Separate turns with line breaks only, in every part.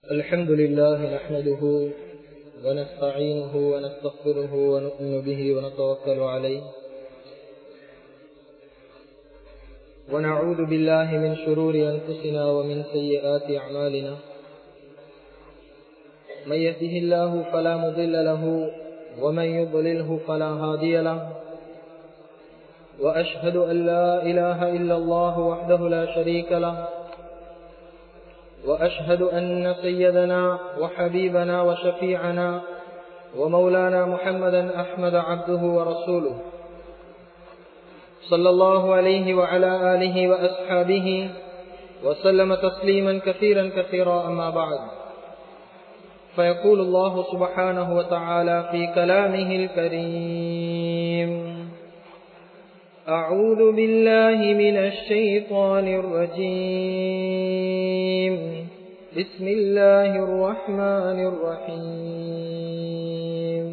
الحمد لله نحمده ونستعينه ونستغفره ونؤمن به ونتوكل عليه ونعوذ بالله من شرور أنفسنا ومن سيئات أعمالنا من يهده الله فلا مضل له ومن يضلله فلا هادي له وأشهد أن لا إله إلا الله وحده لا شريك له وأشهد أن سيدنا وحبيبنا وشفيعنا ومولانا محمدا أحمد عبده ورسوله صلى الله عليه وعلى آله وأصحابه وسلم تسليما كثيرا كثيرا أما بعد فيقول الله سبحانه وتعالى في كلامه الكريم أعوذ بالله من الشيطان الرجيم بسم الله الرحمن الرحيم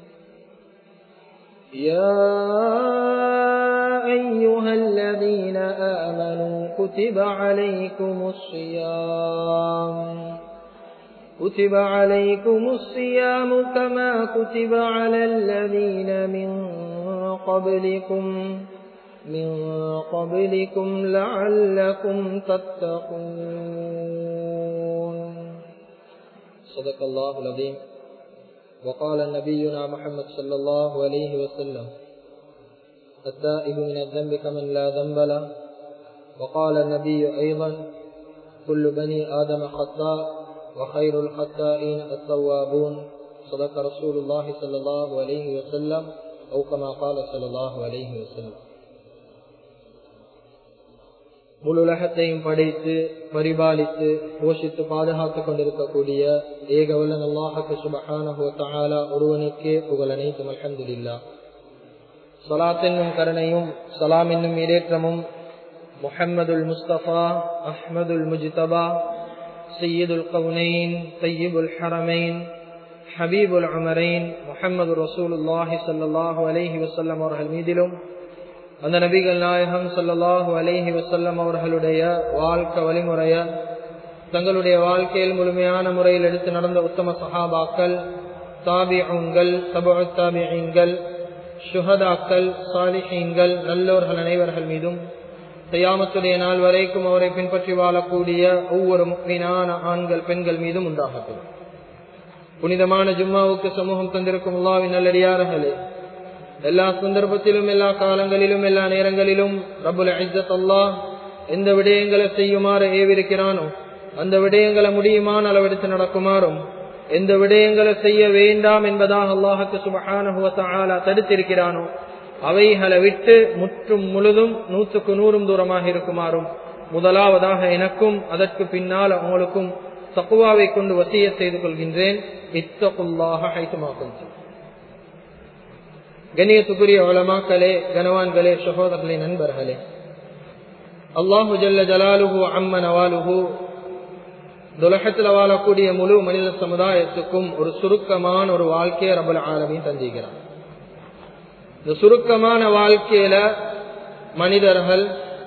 يا أيها الذين آمنوا كتب عليكم الصيام كتب عليكم الصيام كما كتب على الذين من قبلكم من قبلكم لعلكم تتقون صدق الله العظيم وقال نبينا محمد صلى الله عليه وسلم التائب من الذنب كمن لا ذنب له وقال النبي أيضا كل بني آدم خطاء وخير الخطائين التوابون صدق رسول الله صلى الله عليه وسلم أو كما قال صلى الله عليه وسلم முழு உலகத்தையும் படைத்து பரிபாலித்து போஷித்து பாதுகாத்துக் கொண்டிருக்கக்கூடிய ஏகவல்லன் அல்லாஹக்கு சுபஹான ஒருவனுக்கே புகழ் அனைத்தும் அலமதுல்லா சலாத் என்னும் கருணையும் சலாம் என்னும் இடேற்றமும் முஹம்மதுல் முஸ்தபா அஹ்மதுல் முஜ்தபா சையீதுல் கவுனைன் சையீபுல் ஹரமைன் ஹபீபுல் அமரைன் முஹம்மது ரசூலுல்லாஹி சல்லாஹூ அலஹி வசல்லம் அவர்கள் மீதிலும் அந்த நபிகள் நாயகம் சல்லாஹூ அலஹி வசல்லம் அவர்களுடைய வாழ்க்கை வழிமுறைய தங்களுடைய வாழ்க்கையில் முழுமையான முறையில் எடுத்து நடந்த உத்தம சஹாபாக்கள் தாபியங்கள் தபு தாபியங்கள் சுஹதாக்கள் சாலிஹீன்கள் நல்லோர்கள் அனைவர்கள் மீதும் செய்யாமத்துடைய நாள் வரைக்கும் அவரை பின்பற்றி வாழக்கூடிய ஒவ்வொரு முக்மீனான ஆண்கள் பெண்கள் மீதும் உண்டாகட்டும் புனிதமான ஜும்மாவுக்கு சமூகம் தந்திருக்கும் அல்லாவின் நல்லடியார்களே எல்லா சந்தர்ப்பத்திலும் எல்லா காலங்களிலும் எல்லா நேரங்களிலும் ரபுல் ஐசத் அல்லாஹ் எந்த விடயங்களை செய்யுமாறு ஏவிருக்கிறானோ அந்த விடயங்களை முடியுமான அளவெடுத்து நடக்குமாறும் எந்த விடயங்களை செய்ய வேண்டாம் என்பதாக அல்லாஹுக்கு சுபஹான தடுத்திருக்கிறானோ அவைகளை விட்டு முற்றும் முழுதும் நூற்றுக்கு நூறும் தூரமாக இருக்குமாறும் முதலாவதாக எனக்கும் அதற்கு பின்னால் அவங்களுக்கும் தக்குவாவை கொண்டு வசிய செய்து கொள்கின்றேன் இத்தகுல்லாக ஹைத்துமாக்கும் கணியத்துக்குரிய வளமாக்களே கனவான்களே சகோதரர்களே நண்பர்களே அல்லாஹு ஜல்ல ஜலாலுஹு அம்ம நவாலுஹு துலகத்தில் வாழக்கூடிய முழு மனித சமுதாயத்துக்கும் ஒரு சுருக்கமான ஒரு வாழ்க்கையை ரபுல் ஆலமின் தந்திக்கிறான் இந்த சுருக்கமான வாழ்க்கையில மனிதர்கள்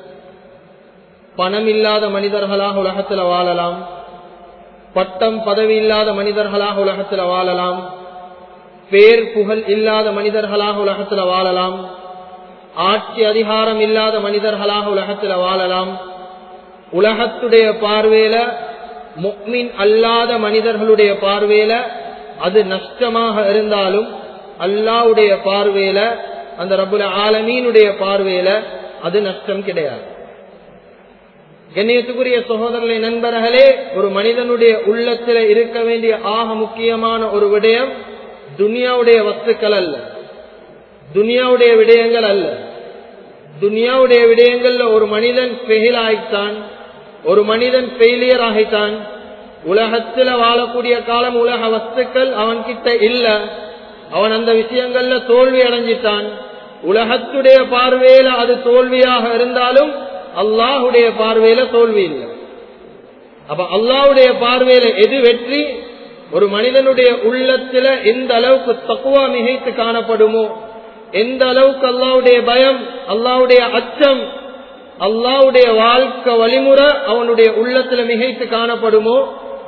பணம் இல்லாத மனிதர்களாக உலகத்தில் வாழலாம் பட்டம் பதவி இல்லாத மனிதர்களாக உலகத்தில் வாழலாம் பேர் புகழ் இல்லாத மனிதர்களாக உலகத்தில் வாழலாம் ஆட்சி அதிகாரம் இல்லாத மனிதர்களாக உலகத்தில் வாழலாம் உலகத்துடைய பார்வையில முக்மின் அல்லாத மனிதர்களுடைய பார்வையில அது நஷ்டமாக இருந்தாலும் அல்லாவுடைய பார்வையில அந்த ரபுல ஆலமீனுடைய பார்வையில அது நஷ்டம் கிடையாது கண்ணியத்துக்குரிய சகோதரர்களை நண்பர்களே ஒரு மனிதனுடைய உள்ளத்தில் இருக்க வேண்டிய ஆக முக்கியமான ஒரு விடயம் துனியாவுடைய வஸ்துக்கள் அல்ல துனியாவுடைய விடயங்கள் அல்ல துனியாவுடைய விடயங்கள்ல ஒரு மனிதன் ஃபெயில் ஆகித்தான் ஒரு மனிதன் ஃபெயிலியர் ஆகித்தான் உலகத்துல வாழக்கூடிய காலம் உலக வஸ்துக்கள் அவன் கிட்ட இல்ல அவன் அந்த விஷயங்கள்ல தோல்வி அடைஞ்சிட்டான் உலகத்துடைய பார்வையில அது தோல்வியாக இருந்தாலும் அல்லாஹுடைய பார்வையில தோல்வி இல்லை அப்ப அல்லாஹுடைய பார்வையில எது வெற்றி ஒரு மனிதனுடைய உள்ளத்துல எந்த அளவுக்கு தக்குவா மிகைத்து காணப்படுமோ எந்த அளவுக்கு அல்லாவுடைய பயம் அல்லாவுடைய அச்சம் அல்லாவுடைய வாழ்க்கை வழிமுறை அவனுடைய உள்ளத்துல மிகைத்து காணப்படுமோ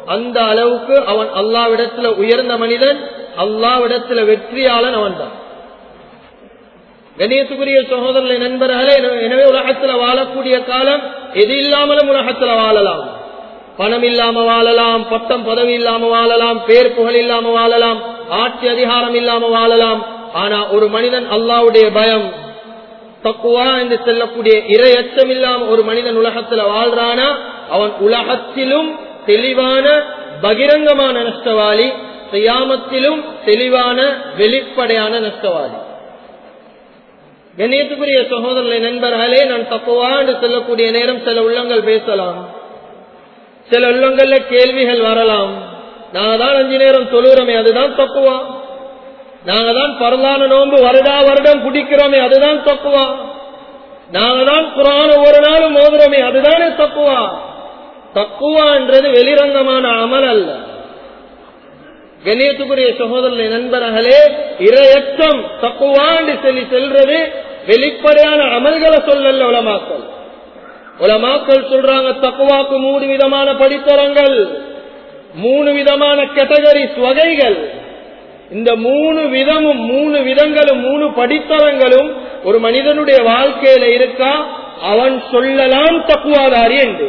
அந்த அளவுக்கு அவன் அல்லாவிடத்துல உயர்ந்த மனிதன் அல்லாவிடத்துல வெற்றியாளன் அவன் தான் கணியத்துக்குரிய சகோதரர்களை நண்பர்களே எனவே உலகத்துல வாழக்கூடிய காலம் எது இல்லாமலும் உலகத்துல வாழலாம் பணம் இல்லாம வாழலாம் பட்டம் பதவி இல்லாம வாழலாம் பேர் புகழ் இல்லாம வாழலாம் ஆட்சி அதிகாரம் இல்லாம வாழலாம் ஆனா ஒரு மனிதன் அல்லாவுடைய பயம் தக்குவா என்று செல்லக்கூடிய இரையச்சம் இல்லாம ஒரு மனிதன் உலகத்துல வாழ்றானா அவன் உலகத்திலும் தெளிவான பகிரங்கமான நஷ்டவாளி செய்யாமத்திலும் தெளிவான வெளிப்படையான நஷ்டவாளி கண்ணியத்துக்குரிய சகோதரர்களை நண்பர்களே நான் தப்புவா என்று சொல்லக்கூடிய நேரம் சில உள்ளங்கள் பேசலாம் சில உள்ளங்கள்ல கேள்விகள் வரலாம் நாங்க தான் அஞ்சு நேரம் தொழுகிறோமே அதுதான் தப்புவா நாங்க தான் பரலான நோன்பு வருடா வருடம் குடிக்கிறோமே அதுதான் தப்புவா நாங்க தான் குரான ஒரு நாளும் மோதுறோமே அதுதானே தப்புவா தக்குவான்றது வெளிரங்கமான அமல் அல்ல கண்ணியத்துக்குரிய சகோதரர்களை நண்பர்களே இரையச்சம் தக்குவாண்டு சொல்லி செல்றது வெளிப்படையான அமல்களை சொல்லல உலமாக்கள் உலமாக்கள் சொல்றாங்க தக்குவாக்கு மூணு விதமான படித்தரங்கள் மூணு விதமான கேட்டகரிஸ் வகைகள் இந்த மூணு விதமும் மூணு விதங்களும் மூணு படித்தரங்களும் ஒரு மனிதனுடைய வாழ்க்கையில இருக்கா அவன் சொல்லலாம் தக்குவாதாரி என்று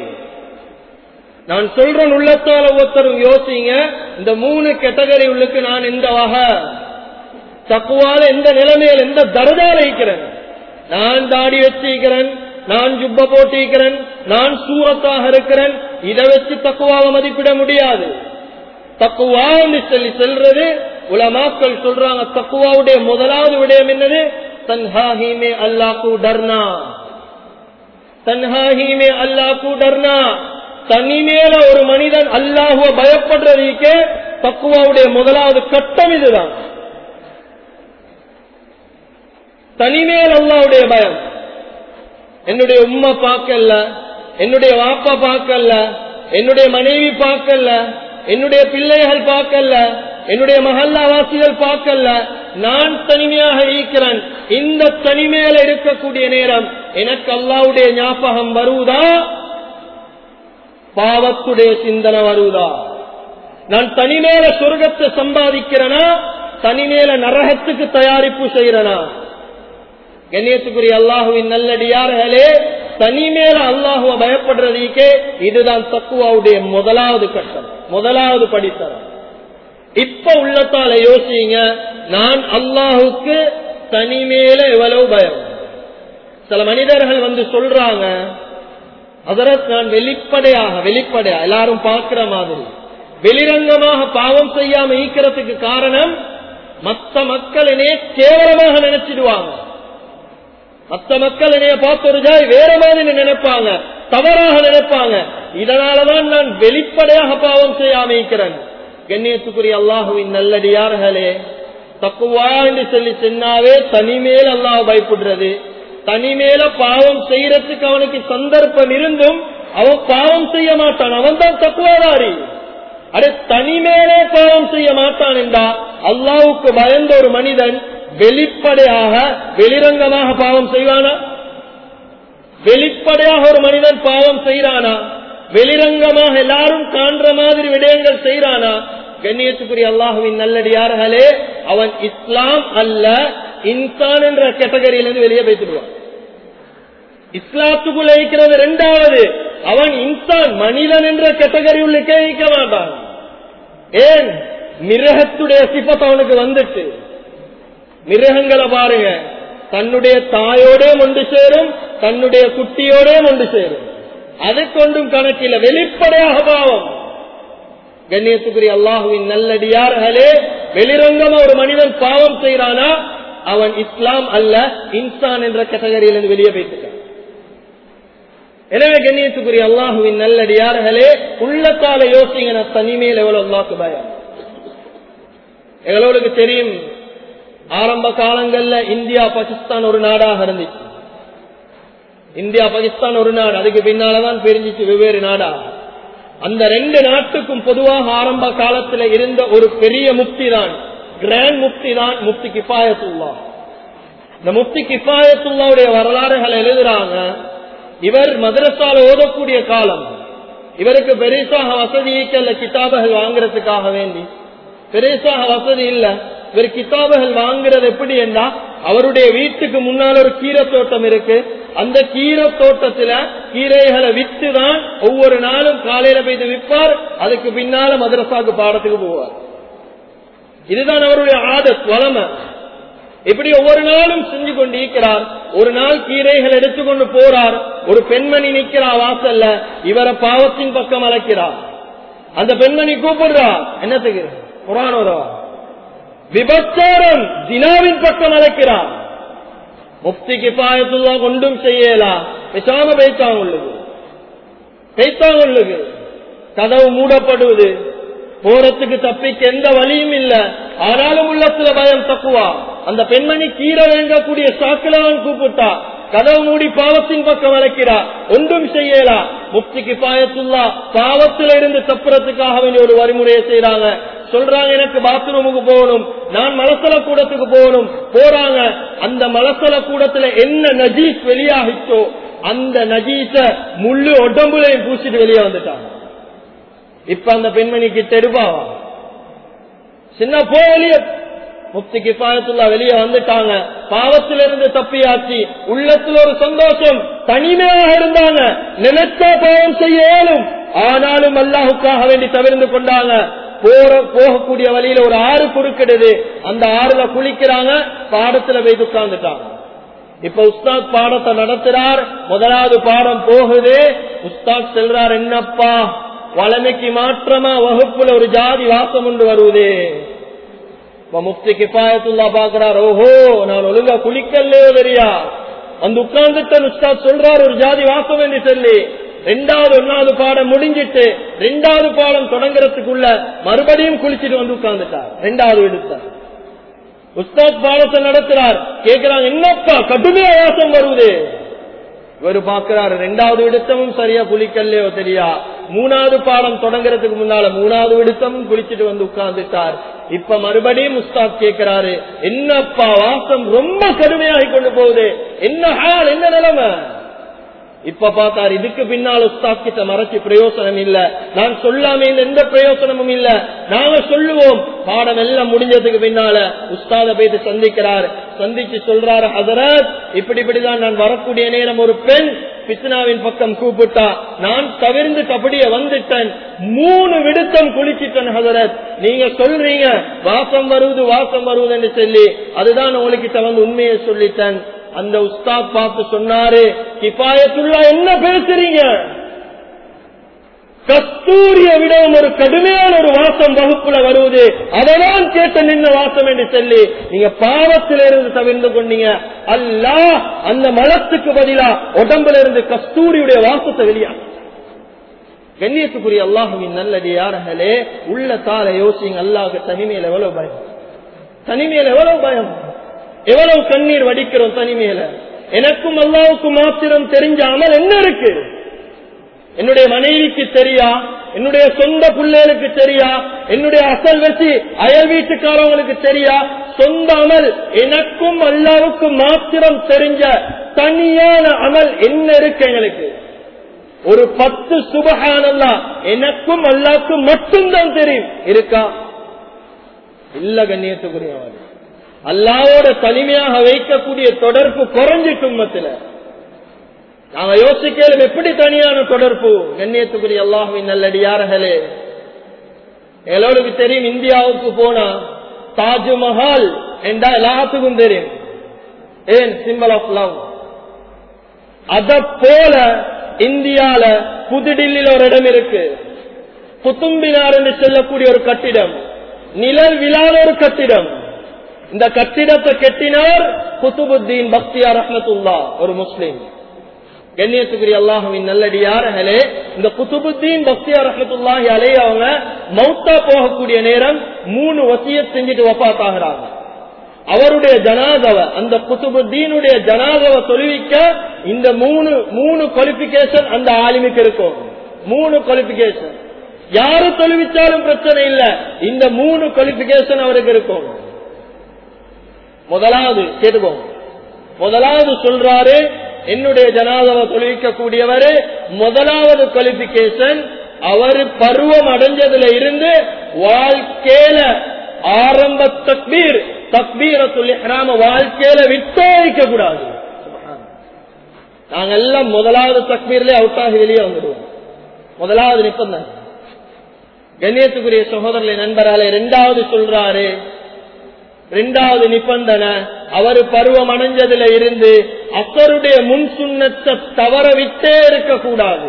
நான் சொல்றேன் உள்ளத்தால ஒருத்தரும் யோசிங்க இந்த மூணு கேட்டகரி உள்ளுக்கு நான் எந்த வகை தக்குவால எந்த நிலைமையில் எந்த தரதால இருக்கிறேன் நான் தாடி வச்சிருக்கிறேன் நான் ஜுப்ப போட்டிருக்கிறேன் நான் சூரத்தாக இருக்கிறேன் இதை வச்சு தக்குவாவை மதிப்பிட முடியாது தக்குவா என்று சொல்லி செல்றது உலமாக்கள் சொல்றாங்க தக்குவாவுடைய முதலாவது விடயம் என்னது தன்ஹாஹிமே அல்லாஹூ டர்னா தன்ஹாஹிமே அல்லாஹூ டர்னா தனிமேல ஒரு மனிதன் அல்லாஹுவ பயப்படுறதுக்கே தக்குவாவுடைய முதலாவது கட்டம் இதுதான் தனிமேல் அல்லாவுடைய பயம் என்னுடைய உம்மா பார்க்கல என்னுடைய வாப்பா பார்க்கல என்னுடைய மனைவி பார்க்கல என்னுடைய பிள்ளைகள் பார்க்கல என்னுடைய மகல்லாவாசிகள் பார்க்கல நான் தனிமையாக இருக்கிறேன் இந்த தனிமையில இருக்கக்கூடிய நேரம் எனக்கு அல்லாவுடைய ஞாபகம் வருவதா பாவத்துடைய சிந்தனை வருவதா நான் தனிமேல சொர்க்கத்தை சம்பாதிக்கிறேனா தனிமேல நரகத்துக்கு தயாரிப்பு செய்யறனா கண்ணியத்துக்குரிய அல்லாஹுவின் நல்லடியார்களே தனிமேல அல்லாஹுவ பயப்படுறதுக்கே இதுதான் தக்குவாவுடைய முதலாவது கட்டம் முதலாவது படித்தரம் இப்ப உள்ளத்தால யோசிங்க நான் அல்லாஹுக்கு தனிமேல எவ்வளவு பயம் சில மனிதர்கள் வந்து சொல்றாங்க அதற்கு நான் வெளிப்படையாக வெளிப்படையா எல்லாரும் பார்க்கிற மாதிரி வெளிரங்கமாக பாவம் செய்யாம ஈக்கிறதுக்கு காரணம் மற்ற மக்கள் என்னைய கேவலமாக நினைச்சிடுவாங்க மற்ற மக்கள் என்னைய பார்த்து ஒரு ஜாய் வேற மாதிரி நினைப்பாங்க தவறாக நினைப்பாங்க இதனாலதான் நான் வெளிப்படையாக பாவம் செய்யாம இருக்கிறேன் கண்ணியத்துக்குரிய அல்லாஹுவின் நல்லடியார்களே தக்குவா என்று சொல்லி சொன்னாவே தனிமேல் அல்லாஹ் பயப்படுறது தனிமேல பாவம் செய்யறதுக்கு அவனுக்கு சந்தர்ப்பம் இருந்தும் அவன் பாவம் செய்ய மாட்டான் அவன் தான் தக்குவாதாரி அடே தனிமேலே பாவம் செய்ய மாட்டான் என்றா அல்லாவுக்கு பயந்த ஒரு மனிதன் வெளிப்படையாக வெளிரங்கமாக பாவம் செய்வானா வெளிப்படையாக ஒரு மனிதன் பாவம் செய்யறானா வெளிரங்கமாக எல்லாரும் காண்ற மாதிரி விடயங்கள் செய்யறானா கண்ணியத்துக்குரிய அல்லாஹுவின் நல்லடியார்களே அவன் இஸ்லாம் அல்ல இன்சான் என்ற கேட்டகரியிலிருந்து வெளியே வைத்துடுவான் இஸ்லாத்துக்குள்ள இருக்கிறது ரெண்டாவது அவன் இன்சான் மனிதன் என்ற கேட்டகரி உள்ளே வைக்க மாட்டான் ஏன் மிருகத்துடைய சிப்பத் அவனுக்கு வந்துட்டு மிருகங்களை பாருங்க தன்னுடைய தாயோட ஒன்று சேரும் தன்னுடைய குட்டியோட ஒன்று சேரும் அது கொண்டும் கணக்கில் வெளிப்படையாக பாவம் கண்ணியத்துக்குரிய அல்லாஹுவின் நல்லடியார்களே வெளிரங்கமா ஒரு மனிதன் பாவம் செய்யறானா அவன் இஸ்லாம் அல்ல இன்சான் என்ற கேட்டகரியிலிருந்து வெளியே போயிட்டான் எனவே கண்ணியத்துக்குரிய அல்லாஹுவின் நல்லடியார்களே உள்ளத்தால யோசிங்க நான் தனிமையில் எவ்வளவு அல்லாக்கு பயம் எங்களுக்கு தெரியும் ஆரம்ப காலங்கள்ல இந்தியா பாகிஸ்தான் ஒரு நாடாக இருந்துச்சு இந்தியா பாகிஸ்தான் ஒரு நாடு அதுக்கு பின்னாலதான் பிரிஞ்சிச்சு வெவ்வேறு நாடா அந்த ரெண்டு நாட்டுக்கும் பொதுவாக ஆரம்ப காலத்துல இருந்த ஒரு பெரிய முக்தி தான் கிராண்ட் முக்தி தான் முக்தி கிஃபாயத்துல்லா இந்த முக்தி கிஃபாயத்துல்லாவுடைய வரலாறுகளை எழுதுறாங்க இவர் மதரசால ஓதக்கூடிய காலம் இவருக்கு பெருசாக வசதி ஈக்கல்ல கிதாபுகள் வாங்குறதுக்காக வேண்டி பெருசாக வசதி இல்ல இவர் கிதாபுகள் வாங்குறது எப்படி என்றா அவருடைய வீட்டுக்கு முன்னால் ஒரு கீரை தோட்டம் இருக்கு அந்த கீரை தோட்டத்துல கீரைகளை வித்து தான் ஒவ்வொரு நாளும் காலையில போய் விற்பார் அதுக்கு பின்னால மதரசாக்கு பாடத்துக்கு போவார் இதுதான் அவருடைய ஆதத் வளமை இப்படி ஒவ்வொரு நாளும் செஞ்சு கொண்டு இருக்கிறார் ஒரு நாள் கீரைகள் எடுத்துக்கொண்டு போறார் ஒரு பெண்மணி நிக்கிறா வாசல்ல இவரை பாவத்தின் பக்கம் அழைக்கிறார் அந்த பெண்மணி கூப்பிடுறா என்னத்துக்கு குரான் உறவா விபச்சாரம் தினாவின் பக்கம் அழைக்கிறார் முப்தி கிபாயத்துல்லா கொண்டும் செய்யலாம் பேசாம பேய்த்தாங்க உள்ளது பேய்த்தாங்க உள்ளது கதவு மூடப்படுவது போறதுக்கு தப்பிக்க எந்த வழியும் இல்ல ஆனாலும் உள்ளத்துல பயம் தக்குவா அந்த பெண்மணி கீரை வேங்கக்கூடிய சாக்கிலவன் கூப்பிட்டா கதவு மூடி பாவத்தின் பக்கம் வளைக்கிறா ஒன்றும் செய்யலா முப்திக்கு பாயத்துள்ளா பாவத்தில இருந்து தப்புறதுக்காக வேண்டிய ஒரு வழிமுறையை செய்யறாங்க சொல்றாங்க எனக்கு பாத்ரூமுக்கு போகணும் நான் மலசல கூடத்துக்கு போகணும் போறாங்க அந்த மலசல கூடத்துல என்ன நஜீஸ் வெளியாகிச்சோ அந்த நஜீஸ முள்ளு உடம்புலையும் பூசிட்டு வெளியே வந்துட்டாங்க இப்ப அந்த பெண்மணி கிட்ட எடுப்பாவா சின்ன போ வெளியே முப்தி கிஃபாயத்துல்லா வெளியே வந்துட்டாங்க பாவத்திலிருந்து தப்பியாச்சு உள்ளத்துல ஒரு சந்தோஷம் தனிமையாக இருந்தாங்க நினைச்சா பாவம் செய்ய இயலும் ஆனாலும் அல்லாஹுக்காக வேண்டி தவிர்ந்து கொண்டாங்க போற போகக்கூடிய வழியில ஒரு ஆறு குறுக்கிடுது அந்த ஆறுல குளிக்கிறாங்க பாடத்துல போய் உட்கார்ந்துட்டாங்க இப்ப உஸ்தாத் பாடத்தை நடத்துறார் முதலாவது பாடம் போகுது உஸ்தாத் செல்றார் என்னப்பா வளமைக்கு மாற்றமா வகுப்புல ஒரு ஜாதி வாசம் உண்டு வருவது முப்தி கிபாயத்துல்லா பாக்குறார் ஓஹோ நான் ஒழுங்கா குளிக்கலையோ தெரியா அந்த உட்கார்ந்துட்டு உஸ்தாத் சொல்றார் ஒரு ஜாதி வாசம் என்று சொல்லி ரெண்டாவது ஒன்னாவது பாடம் முடிஞ்சிட்டு ரெண்டாவது பாடம் தொடங்குறதுக்குள்ள மறுபடியும் குளிச்சுட்டு வந்து உட்கார்ந்துட்டார் ரெண்டாவது எடுத்தார் உஸ்தாத் பாடத்தை நடத்துறார் கேட்கிறாங்க என்னப்பா கடுமையா வாசம் வருவது இவர் பாக்குறாரு ரெண்டாவது விடுத்தமும் சரியா குளிக்கலையோ தெரியா மூணாவது பாடம் தொடங்குறதுக்கு முன்னால மூணாவது விடுத்தமும் குளிச்சுட்டு வந்து உட்கார்ந்துட்டார் இப்ப மறுபடியும் உஸ்தாத் கேட்கிறாரு என்னப்பா வாசம் ரொம்ப கடுமையாகி கொண்டு போகுது என்ன ஹால் என்ன நிலைமை இப்ப பார்த்தார் இதுக்கு பின்னால் உஸ்தாத் கிட்ட மறைச்சு பிரயோசனம் இல்ல நான் சொல்லாம எந்த பிரயோசனமும் இல்ல நாங்க சொல்லுவோம் பாடம் எல்லாம் முடிஞ்சதுக்கு பின்னால உஸ்தாத போயிட்டு சந்திக்கிறார் சந்திச்சு சொல்றாரு ஹசரத் இப்படி இப்படிதான் நான் வரக்கூடிய நேரம் ஒரு பெண் பித்னாவின் பக்கம் கூப்பிட்டா நான் தவிர்ந்து கபடிய வந்துட்டேன் மூணு விடுத்தம் குளிச்சிட்டேன் ஹசரத் நீங்க சொல்றீங்க வாசம் வருவது வாசம் வருவதுன்னு சொல்லி அதுதான் உங்ககிட்ட வந்து உண்மையை சொல்லிட்டேன் அந்த உஸ்தாத் பார்த்து சொன்னாரு கிபாயத்துள்ளா என்ன பேசுறீங்க கஸ்தூரிய விடவும் ஒரு கடுமையான ஒரு வாசம் வகுப்புல வருவது அதனால் கேட்ட நின்ன வாசம் என்று சொல்லி நீங்க பாவத்திலிருந்து தவிர்ந்து கொண்டீங்க அல்லா அந்த மலத்துக்கு பதிலா உடம்புல இருந்து கஸ்தூரியுடைய வாசத்தை வெளியா கண்ணியத்துக்குரிய அல்லாஹுவின் நல்லடி யார்களே உள்ள தார யோசிங்க அல்லாஹ் தனிமையில எவ்வளவு பயம் தனிமையில எவ்வளவு பயம் எவ்வளவு கண்ணீர் வடிக்கிறோம் தனிமையில எனக்கும் அல்லாவுக்கும் மாத்திரம் தெரிஞ்ச அமல் என்ன இருக்கு என்னுடைய மனைவிக்கு தெரியா என்னுடைய சொந்த பிள்ளைகளுக்கு தெரியா என்னுடைய அசல் வச்சு அயல் வீட்டுக்காரவங்களுக்கு தெரியா சொந்த அமல் எனக்கும் அல்லாவுக்கும் மாத்திரம் தெரிஞ்ச தனியான அமல் என்ன இருக்கு எங்களுக்கு ஒரு பத்து சுபகானல்லா எனக்கும் அல்லாவுக்கும் மட்டும்தான் தெரியும் இருக்கா இல்ல கண்ணியத்துக்குரியவன் அல்லாவோட தனிமையாக வைக்கக்கூடிய தொடர்பு குறைஞ்சிட்டு உம்மத்துல நாங்க யோசிக்கலும் எப்படி தனியான தொடர்பு கண்ணியத்துக்குரிய அல்லாஹுவின் நல்லடியார்களே எல்லோருக்கு தெரியும் இந்தியாவுக்கு போனா தாஜ்மஹால் என்றா எல்லாத்துக்கும் தெரியும் ஏன் சிம்பிள் ஆஃப் லவ் அத போல இந்தியால புதுடில்லியில் ஒரு இடம் இருக்கு குத்தும்பினார் என்று சொல்லக்கூடிய ஒரு கட்டிடம் நிழல் விழாத ஒரு கட்டிடம் இந்த கட்டிடத்தை கெட்டினார் குத்துபுத்தீன் பக்தியார் ரஹமத்துல்லா ஒரு முஸ்லீம் கண்ணியத்துக்குரிய அல்லாஹுவின் நல்லடியார்களே இந்த குத்துபுத்தீன் பக்தியார் ரஹமத்துல்லாஹி அலே அவங்க மௌத்தா போகக்கூடிய நேரம் மூணு வசிய செஞ்சுட்டு வப்பாத்தாகிறாங்க அவருடைய ஜனாதவ அந்த குத்துபுத்தீனுடைய ஜனாதவ தொழுவிக்க இந்த மூணு மூணு குவாலிபிகேஷன் அந்த ஆலிமுக்கு இருக்கும் மூணு குவாலிபிகேஷன் யாரு தொழுவிச்சாலும் பிரச்சனை இல்ல இந்த மூணு குவாலிபிகேஷன் அவருக்கு இருக்கும் முதலாவது கேட்டுப்போம் முதலாவது சொல்றாரு என்னுடைய ஜனாதவ தொழிலிக்க கூடியவர் முதலாவது குவாலிபிகேஷன் அவர் பருவம் அடைஞ்சதுல இருந்து வாழ்க்கையில ஆரம்ப தக்பீர் தக்பீரத்துல் இஹ்ராம வாழ்க்கையில விட்டே வைக்க கூடாது நாங்க எல்லாம் முதலாவது தக்பீர்ல அவுட் ஆகி வெளியே வந்துடுவோம் முதலாவது நிப்பந்தம் கண்ணியத்துக்குரிய சகோதரர்களை நண்பராலே ரெண்டாவது சொல்றாரு ரெண்டாவது நிபந்தனை அவர் பருவம் அடைஞ்சதுல இருந்து அசருடைய முன் சுண்ணத்தை தவற விட்டே இருக்க கூடாது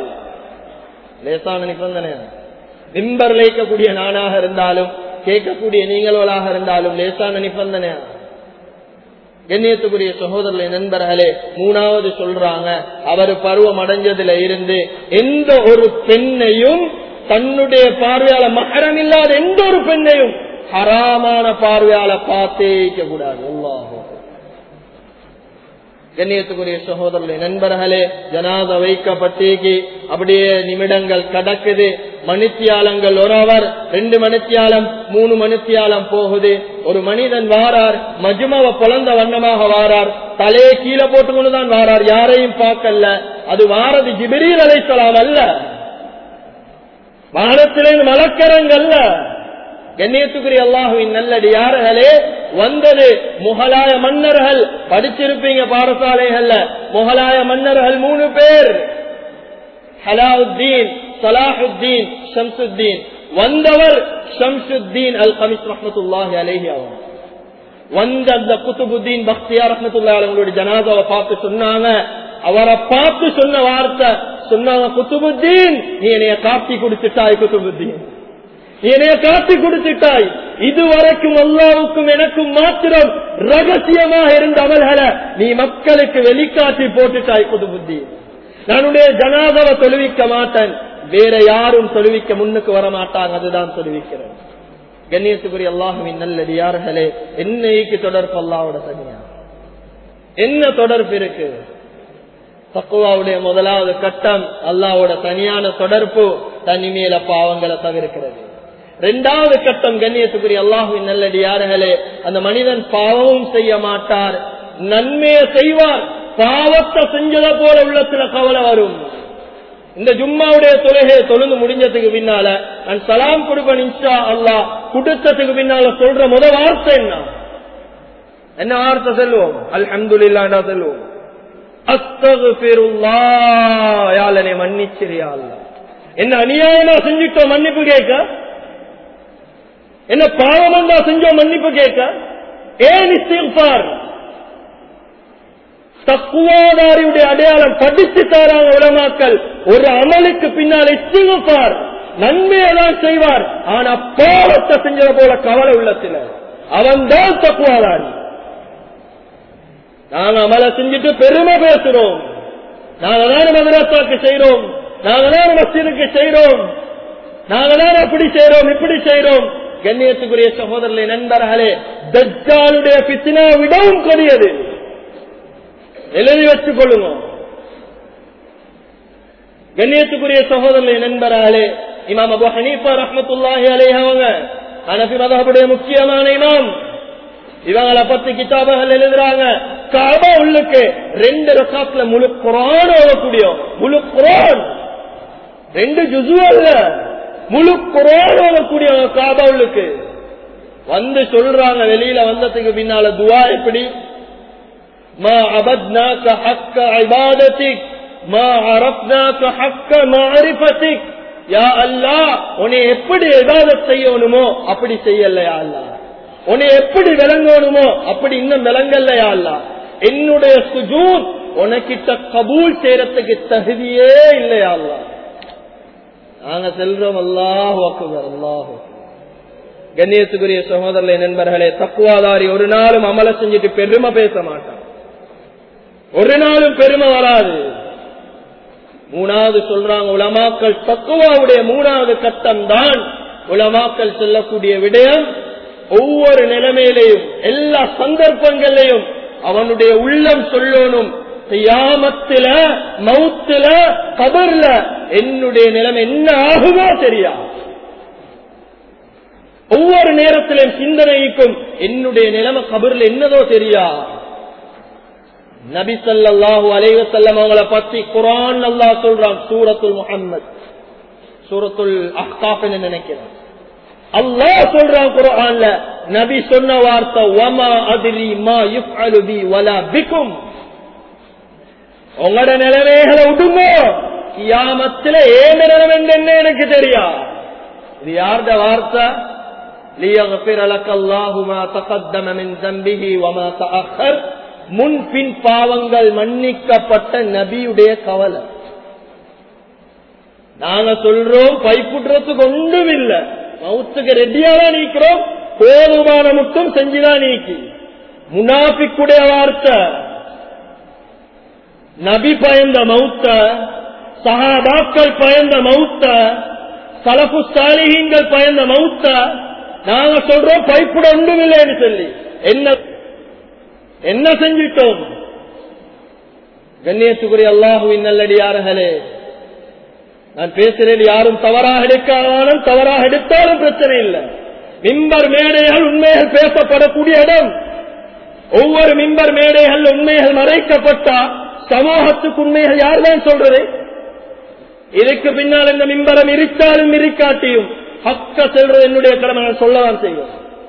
லேசான நிபந்தனை மிம்பர் லேக்கக்கூடிய நானாக இருந்தாலும் கேட்கக்கூடிய நீங்களோளாக இருந்தாலும் லேசான நிபந்தனை கண்ணியத்துக்குரிய சகோதரர்களை நண்பர்களே மூணாவது சொல்றாங்க அவர் பருவம் அடைஞ்சதுல இருந்து எந்த ஒரு பெண்ணையும் தன்னுடைய பார்வையால மகரம் இல்லாத எந்த ஒரு பெண்ணையும் ஹராமான பார்வையால பார்த்தே கூடாது அல்லாஹோ கண்ணியத்துக்குரிய சகோதரர்களே நண்பர்களே ஜனாத வைக்கப்பட்டேக்கு அப்படியே நிமிடங்கள் கடக்குது மணித்தியாலங்கள் ஒரு அவர் ரெண்டு மணித்தியாலம் மூணு மணித்தியாலம் போகுது ஒரு மனிதன் வாரார் மஜ்மவ பொழந்த வண்ணமாக வாரார் தலையை கீழே போட்டுக்கொண்டுதான் வாரார் யாரையும் பார்க்கல அது வாரது ஜிபிரியில் அழைக்கலாம் அல்ல வானத்திலே மலக்கரங்கல்ல கண்ணியத்துக்குரிய அல்லாஹுவின் நல்லடியார்களே வந்தது முகலாய மன்னர்கள் படிச்சிருப்பீங்க பாடசாலைகள்ல முகலாய மன்னர்கள் மூணு பேர் ஹலாவுத்தீன் சலாஹுத்தீன் ஷம்சுத்தீன் வந்தவர் ஷம்சுத்தீன் அல் கமிஸ் ரஹமத்துல்லாஹி அலேஹி அவர் வந்த அந்த குத்துபுத்தீன் பக்தியா ரஹமத்துல்லா அவங்களுடைய ஜனாதாவை பார்த்து சொன்னாங்க அவரை பார்த்து சொன்ன வார்த்தை சொன்னாங்க குத்துபுத்தீன் நீ என்னைய காப்பி குடிச்சிட்டாய் குத்துபுத்தீன் என்னைய காட்டி கொடுத்துட்டாய் இதுவரைக்கும் அல்லாவுக்கும் எனக்கும் மாத்திரம் ரகசியமாக இருந்த அமல்களை நீ மக்களுக்கு வெளிக்காட்டி போட்டுட்டாய் புது புத்தி நானுடைய ஜனாதவ தொழுவிக்க மாட்டேன் வேற யாரும் தொழுவிக்க முன்னுக்கு வர மாட்டாங்க அதுதான் தொழுவிக்கிறேன் கண்ணியத்துக்குரிய அல்லாஹுவின் நல்லடியார்களே என்னைக்கு தொடர்பு அல்லாவோட தனியா என்ன தொடர்பு இருக்கு தக்குவாவுடைய முதலாவது கட்டம் அல்லாவோட தனியான தொடர்பு தனிமேல பாவங்களை தவிர்க்கிறது இரண்டாவது கட்டம் கண்ணியத்துக்குரிய அல்லாஹுவின் நல்லடியார்களே அந்த மனிதன் பாவமும் செய்ய மாட்டார் நன்மையை செய்வார் பாவத்தை செஞ்சத போல உள்ளத்துல கவலை வரும் இந்த ஜும்மாவுடைய தொழுகை தொழுந்து முடிஞ்சதுக்கு பின்னால நான் சலாம் கொடுப்பேன் இன்ஷா அல்லா குடுத்ததுக்கு பின்னால சொல்ற முத வார்த்தை என்ன என்ன வார்த்தை செல்வோம் அல்ஹம்துலில்லாஹ் செல்வோம் அஸ்தகுபிருல்லா யாழனை மன்னிச்சிரியா அல்லா என்ன அநியாயமா செஞ்சுட்டோம் மன்னிப்பு கேட்க என்ன பாவம் தான் செஞ்சோம் மன்னிப்பு கேட்க ஏன் இஸ்திஃபார் தக்குவாதாரியுடைய அடையாளம் படித்து தாராங்க உலமாக்கள் ஒரு அமலுக்கு பின்னால் இஸ்திஃபார் நன்மையை தான் செய்வார் ஆனா பாவத்தை செஞ்சத போல கவலை உள்ளத்துல அவன் தான் தக்குவாதாரி நாங்க அமலை செஞ்சுட்டு பெருமை பேசுறோம் நாங்க தான் மதரசாக்கு செய்யறோம் நாங்க தான் மஸ்ஜிதுக்கு செய்யறோம் நாங்க தான் அப்படி செய்யறோம் இப்படி செய்யறோம் கண்ணியத்துக்குரிய சகோதரர்களே நண்பர்களே தஜ்ஜாலுடைய பித்தினா விடவும் கொடியது எழுதி வச்சுக் கொள்ளுங்க கண்ணியத்துக்குரிய சகோதரர்களே நண்பர்களே இமாம் அபு ஹனீஃபா ரஹமத்துல்லாஹி அலைஹி அவங்க அனபி மதஹபுடைய முக்கியமான இமாம் இவங்களை பத்தி கிதாபுகள் எழுதுறாங்க காபா உள்ளுக்கு ரெண்டு ரசாத்துல முழு குரான் ஓதக்கூடிய முழு குரான் ரெண்டு ஜுசு அல்ல முழு குரான் ஓதக்கூடிய காபா உள்ளுக்கு வந்து சொல்றாங்க வெளியில வந்ததுக்கு பின்னால துவா எப்படி மா அபத்னாக்க ஹக்க இபாதத்திக் மா அரப்னாக்க ஹக்க மாரிபத்திக் யா அல்லா உன்னை எப்படி இபாதத் செய்யணுமோ அப்படி செய்யலையா அல்லா உன்னை எப்படி விளங்கணுமோ அப்படி இன்னும் விளங்கலையா அல்லா என்னுடைய சுஜூத் உனக்கிட்ட கபூல் செய்யறதுக்கு தகுதியே இல்லையா அல்லா நாங்க செல்றோம் அல்லாஹ் அக்குபர் அல்லாஹ் கண்ணியத்துக்குரிய சகோதரர்களை நண்பர்களே தக்குவாதாரி ஒரு நாளும் அமல செஞ்சுட்டு பெருமை பேச மாட்டான் ஒரு நாளும் பெருமை வராது மூணாவது சொல்றாங்க உலமாக்கள் தக்குவாவுடைய மூணாவது கட்டம் தான் உலமாக்கள் சொல்லக்கூடிய விடயம் ஒவ்வொரு நிலைமையிலையும் எல்லா சந்தர்ப்பங்களையும் அவனுடைய உள்ளம் சொல்லணும் செய்யாமத்தில மவுத்துல கபர்ல என்னுடைய நிலைமை என்ன ஆகுமோ தெரியா ஒவ்வொரு நேரத்திலும் சிந்தனைக்கும் என்னுடைய நிலைமை கபர்ல என்னதோ தெரியா நபி சல்லாஹூ அலைவசல்லம் அவங்களை பத்தி குரான் அல்லா சொல்றான் சூரத்துல் முகம்மது
சூரத்துல் அஹ்காஃப்னு நினைக்கிறேன் அல்லாஹ் சொல்றான் குர்ஆன்ல நபி சொன்ன வார்த்தை வமா அதிரி மா யுஃஅலு பி வலா பிக்கும் உங்களோட நிலைமைகளை விடுங்க கியாமத்துல ஏன் நிலைமை என்ன எனக்கு தெரியா இது யார்ட வார்த்தை ليغفر لك الله ما تقدم من ذنبه وما تأخر முன் பின் பாவங்கள் மன்னிக்கப்பட்ட நபியுடைய கவலை நாங்க சொல்றோம் பைப்புடுறதுக்கு ஒன்றும் இல்ல மவுத்துக்கு ரெடியாதான் நீக்கிறோம் போதுமான மட்டும் செஞ்சுதான் நீக்கி முனாபிக்குடைய வார்த்தை நபி பயந்த மவுத்த சஹாபாக்கள் பயந்த மவுத்த சலபு சாலிஹீன்கள் பயந்த மவுத்த நாங்க சொல்றோம் பைப்புட ஒன்றும் இல்லைன்னு சொல்லி என்ன என்ன செஞ்சிட்டோம் கண்ணியத்துக்குரிய அல்லாஹுவின் நல்லடியார்களே நான் பேசுறேன் யாரும் தவறாக எடுக்காதாலும் தவறாக எடுத்தாலும் பிரச்சனை இல்லை மிம்பர் மேடைகள் உண்மைகள் பேசப்படக்கூடிய இடம் ஒவ்வொரு மிம்பர் மேடைகள் உண்மைகள் மறைக்கப்பட்டா சமூகத்துக்கு உண்மைகள் யார் தான் சொல்றது இதுக்கு பின்னால் இந்த மிம்பரம் இருக்காலும் இருக்காட்டியும் ஹக்க செல்றது என்னுடைய கடமை நான் சொல்லதான் செய்வோம்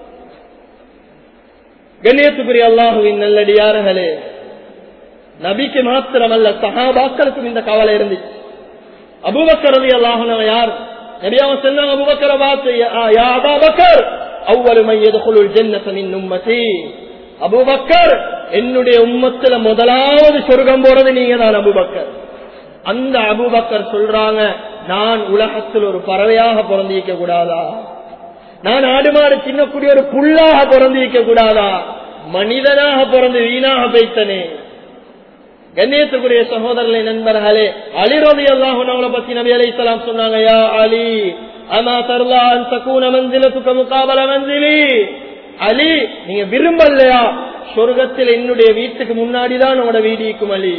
கண்ணியத்துக்குரிய அல்லாஹுவின் நல்லடியார்களே நபிக்கு மாத்திரமல்ல சகாபாக்களுக்கும் இந்த கவலை இருந்துச்சு அபுபக்கர் அலி அல்லாஹன யார் நபியாவ சொன்னாங்க அபுபக்கர பார்த்து யா அபாபக்கர் அவ்வளவு மையதுக்குள் ஜென்னசனின் உம்மதி அபுபக்கர் என்னுடைய உம்மத்துல முதலாவது சொர்க்கம் போறது நீங்க தான் அபுபக்கர் அந்த அபுபக்கர் சொல்றாங்க நான் உலகத்தில் ஒரு பறவையாக பிறந்திருக்க கூடாதா நான் ஆடு மாடு சின்னக்கூடிய ஒரு புல்லாக பிறந்திருக்க கூடாதா மனிதனாக பிறந்து வீணாக பைத்தனே கண்ணியத்துக்குரிய சகோதரர்களை நண்பர்களே அலி ரவி அல்லாஹுனவங்களை பத்தி நபி அலி இஸ்லாம் சொன்னாங்க யா அலி அமா தர்லா அன் தக்கூன மந்திலத்துக்க முகாபல மந்திலி அலி நீங்க விரும்பலையா சொர்க்கத்தில் என்னுடைய வீட்டுக்கு முன்னாடிதான் உங்களோட வீடு இருக்கும் அலி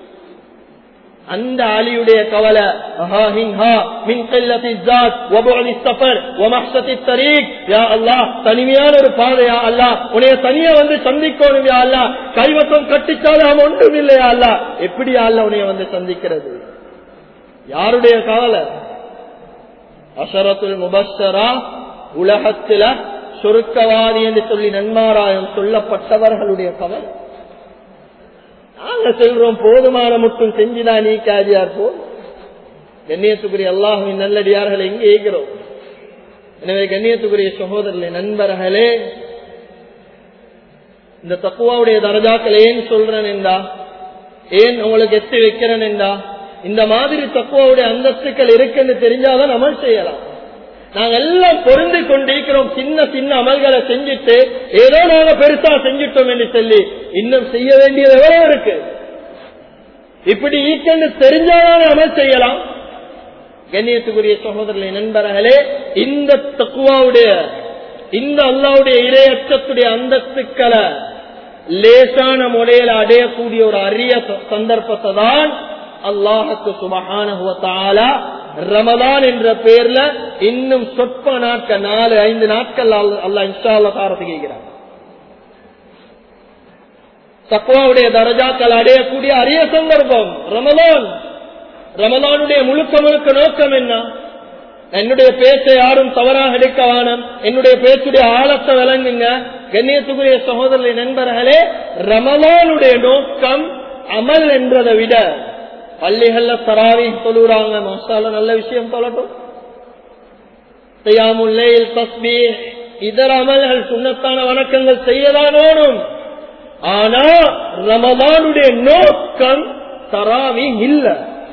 அந்த அலியுடைய கவலை தனிமையான ஒரு பாதையா அல்ல உனைய தனியா வந்து சந்திக்கணும் யா அல்ல கைவசம் கட்டிச்சாலும் ஒன்றும் இல்லையா அல்ல எப்படி அல்ல உனைய வந்து சந்திக்கிறது யாருடைய கவலை அசரத்துல் முபஸ்ஸரா உலகத்தில சுருக்கவாதி என்று சொல்லி நன்மாராயம் சொல்லப்பட்டவர்களுடைய கவலை நாங்க சொல்றோம் போதுமான மட்டும் செஞ்சுதான் நீ காதியார் போ கண்ணியத்துக்குரிய அல்லாஹுவின் நல்லடியார்கள் எங்கே ஏகிறோம் எனவே கண்ணியத்துக்குரிய சகோதரர்களே நண்பர்களே இந்த தக்குவாவுடைய தரஜாக்கள் ஏன் சொல்றேன் என்றா ஏன் உங்களுக்கு எத்தி வைக்கிறேன் என்றா இந்த மாதிரி தக்குவாவுடைய அந்தஸ்துக்கள் இருக்குன்னு தெரிஞ்சாதான் அமல் செய்யலாம் நாங்க எல்லாம் பொருந்து கொண்டிருக்கிறோம் சின்ன சின்ன அமல்களை செஞ்சுட்டு ஏதோ நாங்க பெருசா செஞ்சிட்டோம் என்று சொல்லி இன்னும் செய்ய வேண்டியது எவ்வளவு இருக்கு இப்படி ஈக்கன்னு தெரிஞ்சாதான் அமல் செய்யலாம் கண்ணியத்துக்குரிய சகோதரர்களை நண்பர்களே இந்த தக்குவாவுடைய இந்த அல்லாவுடைய இரையற்றத்துடைய அந்தஸ்துக்களை லேசான முறையில் அடையக்கூடிய ஒரு அரிய சந்தர்ப்பத்தை தான் அல்லாஹுக்கு சுபகான ரமதான் என்ற பேர்ல இன்னும் சொற்ப நாட்கள் நாலு ஐந்து நாட்கள் அல்லா இன்ஷா அல்லா தாரத்து கேட்கிறார் தக்குவாவுடைய தரஜாக்கள் அடையக்கூடிய அரிய சந்தர்ப்பம் ரமலான் ரமலானுடைய முழுக்க முழுக்க நோக்கம் என்ன என்னுடைய பேச்சை யாரும் தவறாக எடுக்க வேணும் என்னுடைய பேச்சுடைய ஆழத்தை விளங்குங்க கண்ணியத்துக்குரிய சகோதரர்களை நண்பர்களே ரமலானுடைய நோக்கம் அமல் என்றதை விட பள்ளிகள்ல தராவி தொழுறாங்க மசால நல்ல விஷயம் சொல்லட்டும் செய்யாமுல்லையில் தஸ்பி இதர அமல்கள் சுண்ணத்தான வணக்கங்கள் செய்யதான் வேணும் ஆனா ரமதானுடைய நோக்கம் தராவி இல்ல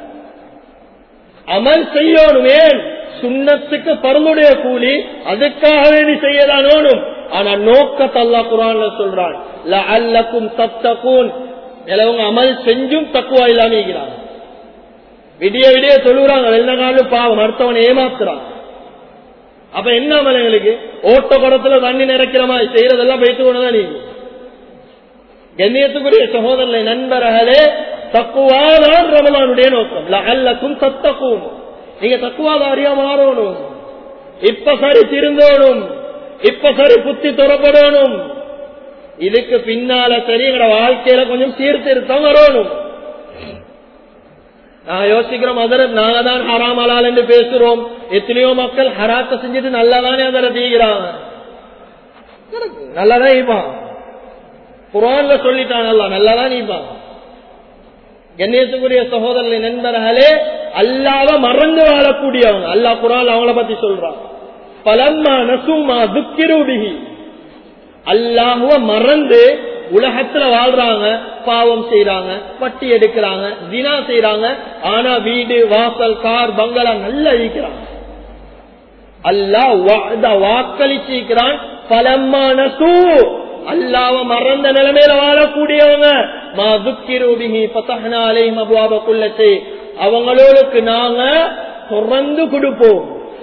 அமல் செய்யணுமே சுண்ணத்துக்கு பருளுடைய கூலி அதுக்காகவே நீ செய்யதான் வேணும் ஆனா நோக்கத்தை அல்லா குரான்ல சொல்றான் அல்லக்கும் தத்தக்கூன் நிலவங்க அமல் செஞ்சும் தக்குவா இல்லாம இருக்கிறாங்க விடிய விடிய சொல்லுறாங்க வெள்ள நாளும் பாவம் அடுத்தவனை ஏமாத்துறான் அப்ப என்ன அமல் எங்களுக்கு ஓட்ட குடத்துல தண்ணி நிறைக்கிற மாதிரி செய்யறதெல்லாம் போயிட்டு கொண்டுதான் நீங்க கண்ணியத்துக்குரிய சகோதரனை நண்பர்களே தக்குவாதான் ரமலானுடைய நோக்கம் அல்லக்கும் தத்தக்கும் நீங்க தக்குவாதாரியா மாறணும் இப்ப சரி திருந்தோணும் இப்ப சரி புத்தி துறப்படணும் இதுக்கு பின்னால சரி எங்களோட வாழ்க்கையில கொஞ்சம் சீர்திருத்தம் வரணும் நான் யோசிக்கிறோம் அதரத் நாங்க தான் ஹராம் ஹலால் என்று பேசுறோம் எத்தனையோ மக்கள் ஹராத்த செஞ்சுட்டு நல்லாதானே அதர தீகிறாங்க நல்லாதான் ஈப்பான் குரான்ல சொல்லிட்டான் அல்ல நல்லாதான் ஈப்பான் கண்ணியத்துக்குரிய சகோதரர்களின் நண்பர்களே அல்லாத மறந்து வாழக்கூடியவங்க அல்லாஹ் குரான் அவங்கள பத்தி சொல்றான் பலம்மா நசுமா துக்கிரூபிகி அல்லாஹுவ மறந்து உலகத்துல வாழ்றாங்க பாவம் செய்யறாங்க பட்டி எடுக்கிறாங்க தினா செய்யறாங்க ஆனா வீடு வாசல் கார் பங்களா நல்லா இருக்கிறாங்க அல்லாஹ் வாக்களிச்சிருக்கிறான் பலமான சூ அல்லாவ மறந்த நிலைமையில வாழக்கூடியவங்க மா துக்கிரூபிகி பத்தகனா அலைஹிம் அபுவாப குல்லத்தை அவங்களோருக்கு நாங்க தொடர்ந்து கொடுப்போம்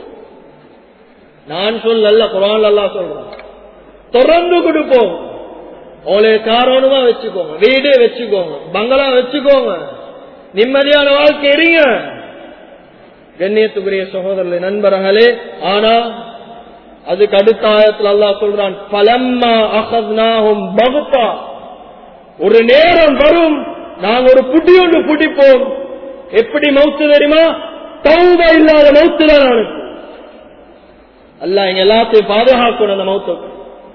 நான் சொல்லல குரான் அல்லா சொல்றேன் தொடர்ந்து கொடுப்போம் உங்களுக்கு காரணமா வச்சுக்கோங்க வீடு வச்சுக்கோங்க பங்களா வச்சுக்கோங்க நிம்மதியான வாழ்க்கை எறிங்க கண்ணியத்துக்குரிய சகோதரர்களே நண்பர்களே ஆனா அதுக்கு அடுத்த ஆயத்தில் அல்லா சொல்றான் பலம்மா அகத்னாகும் பகுப்பா ஒரு நேரம் வரும் நாங்க ஒரு புட்டி ஒன்று புட்டிப்போம் எப்படி மவுத்து தெரியுமா தௌபா இல்லாத மவுத்து தான் அனுப்பும் அல்ல எங்க எல்லாத்தையும் பாதுகாக்கணும் அந்த மௌத்துக்கு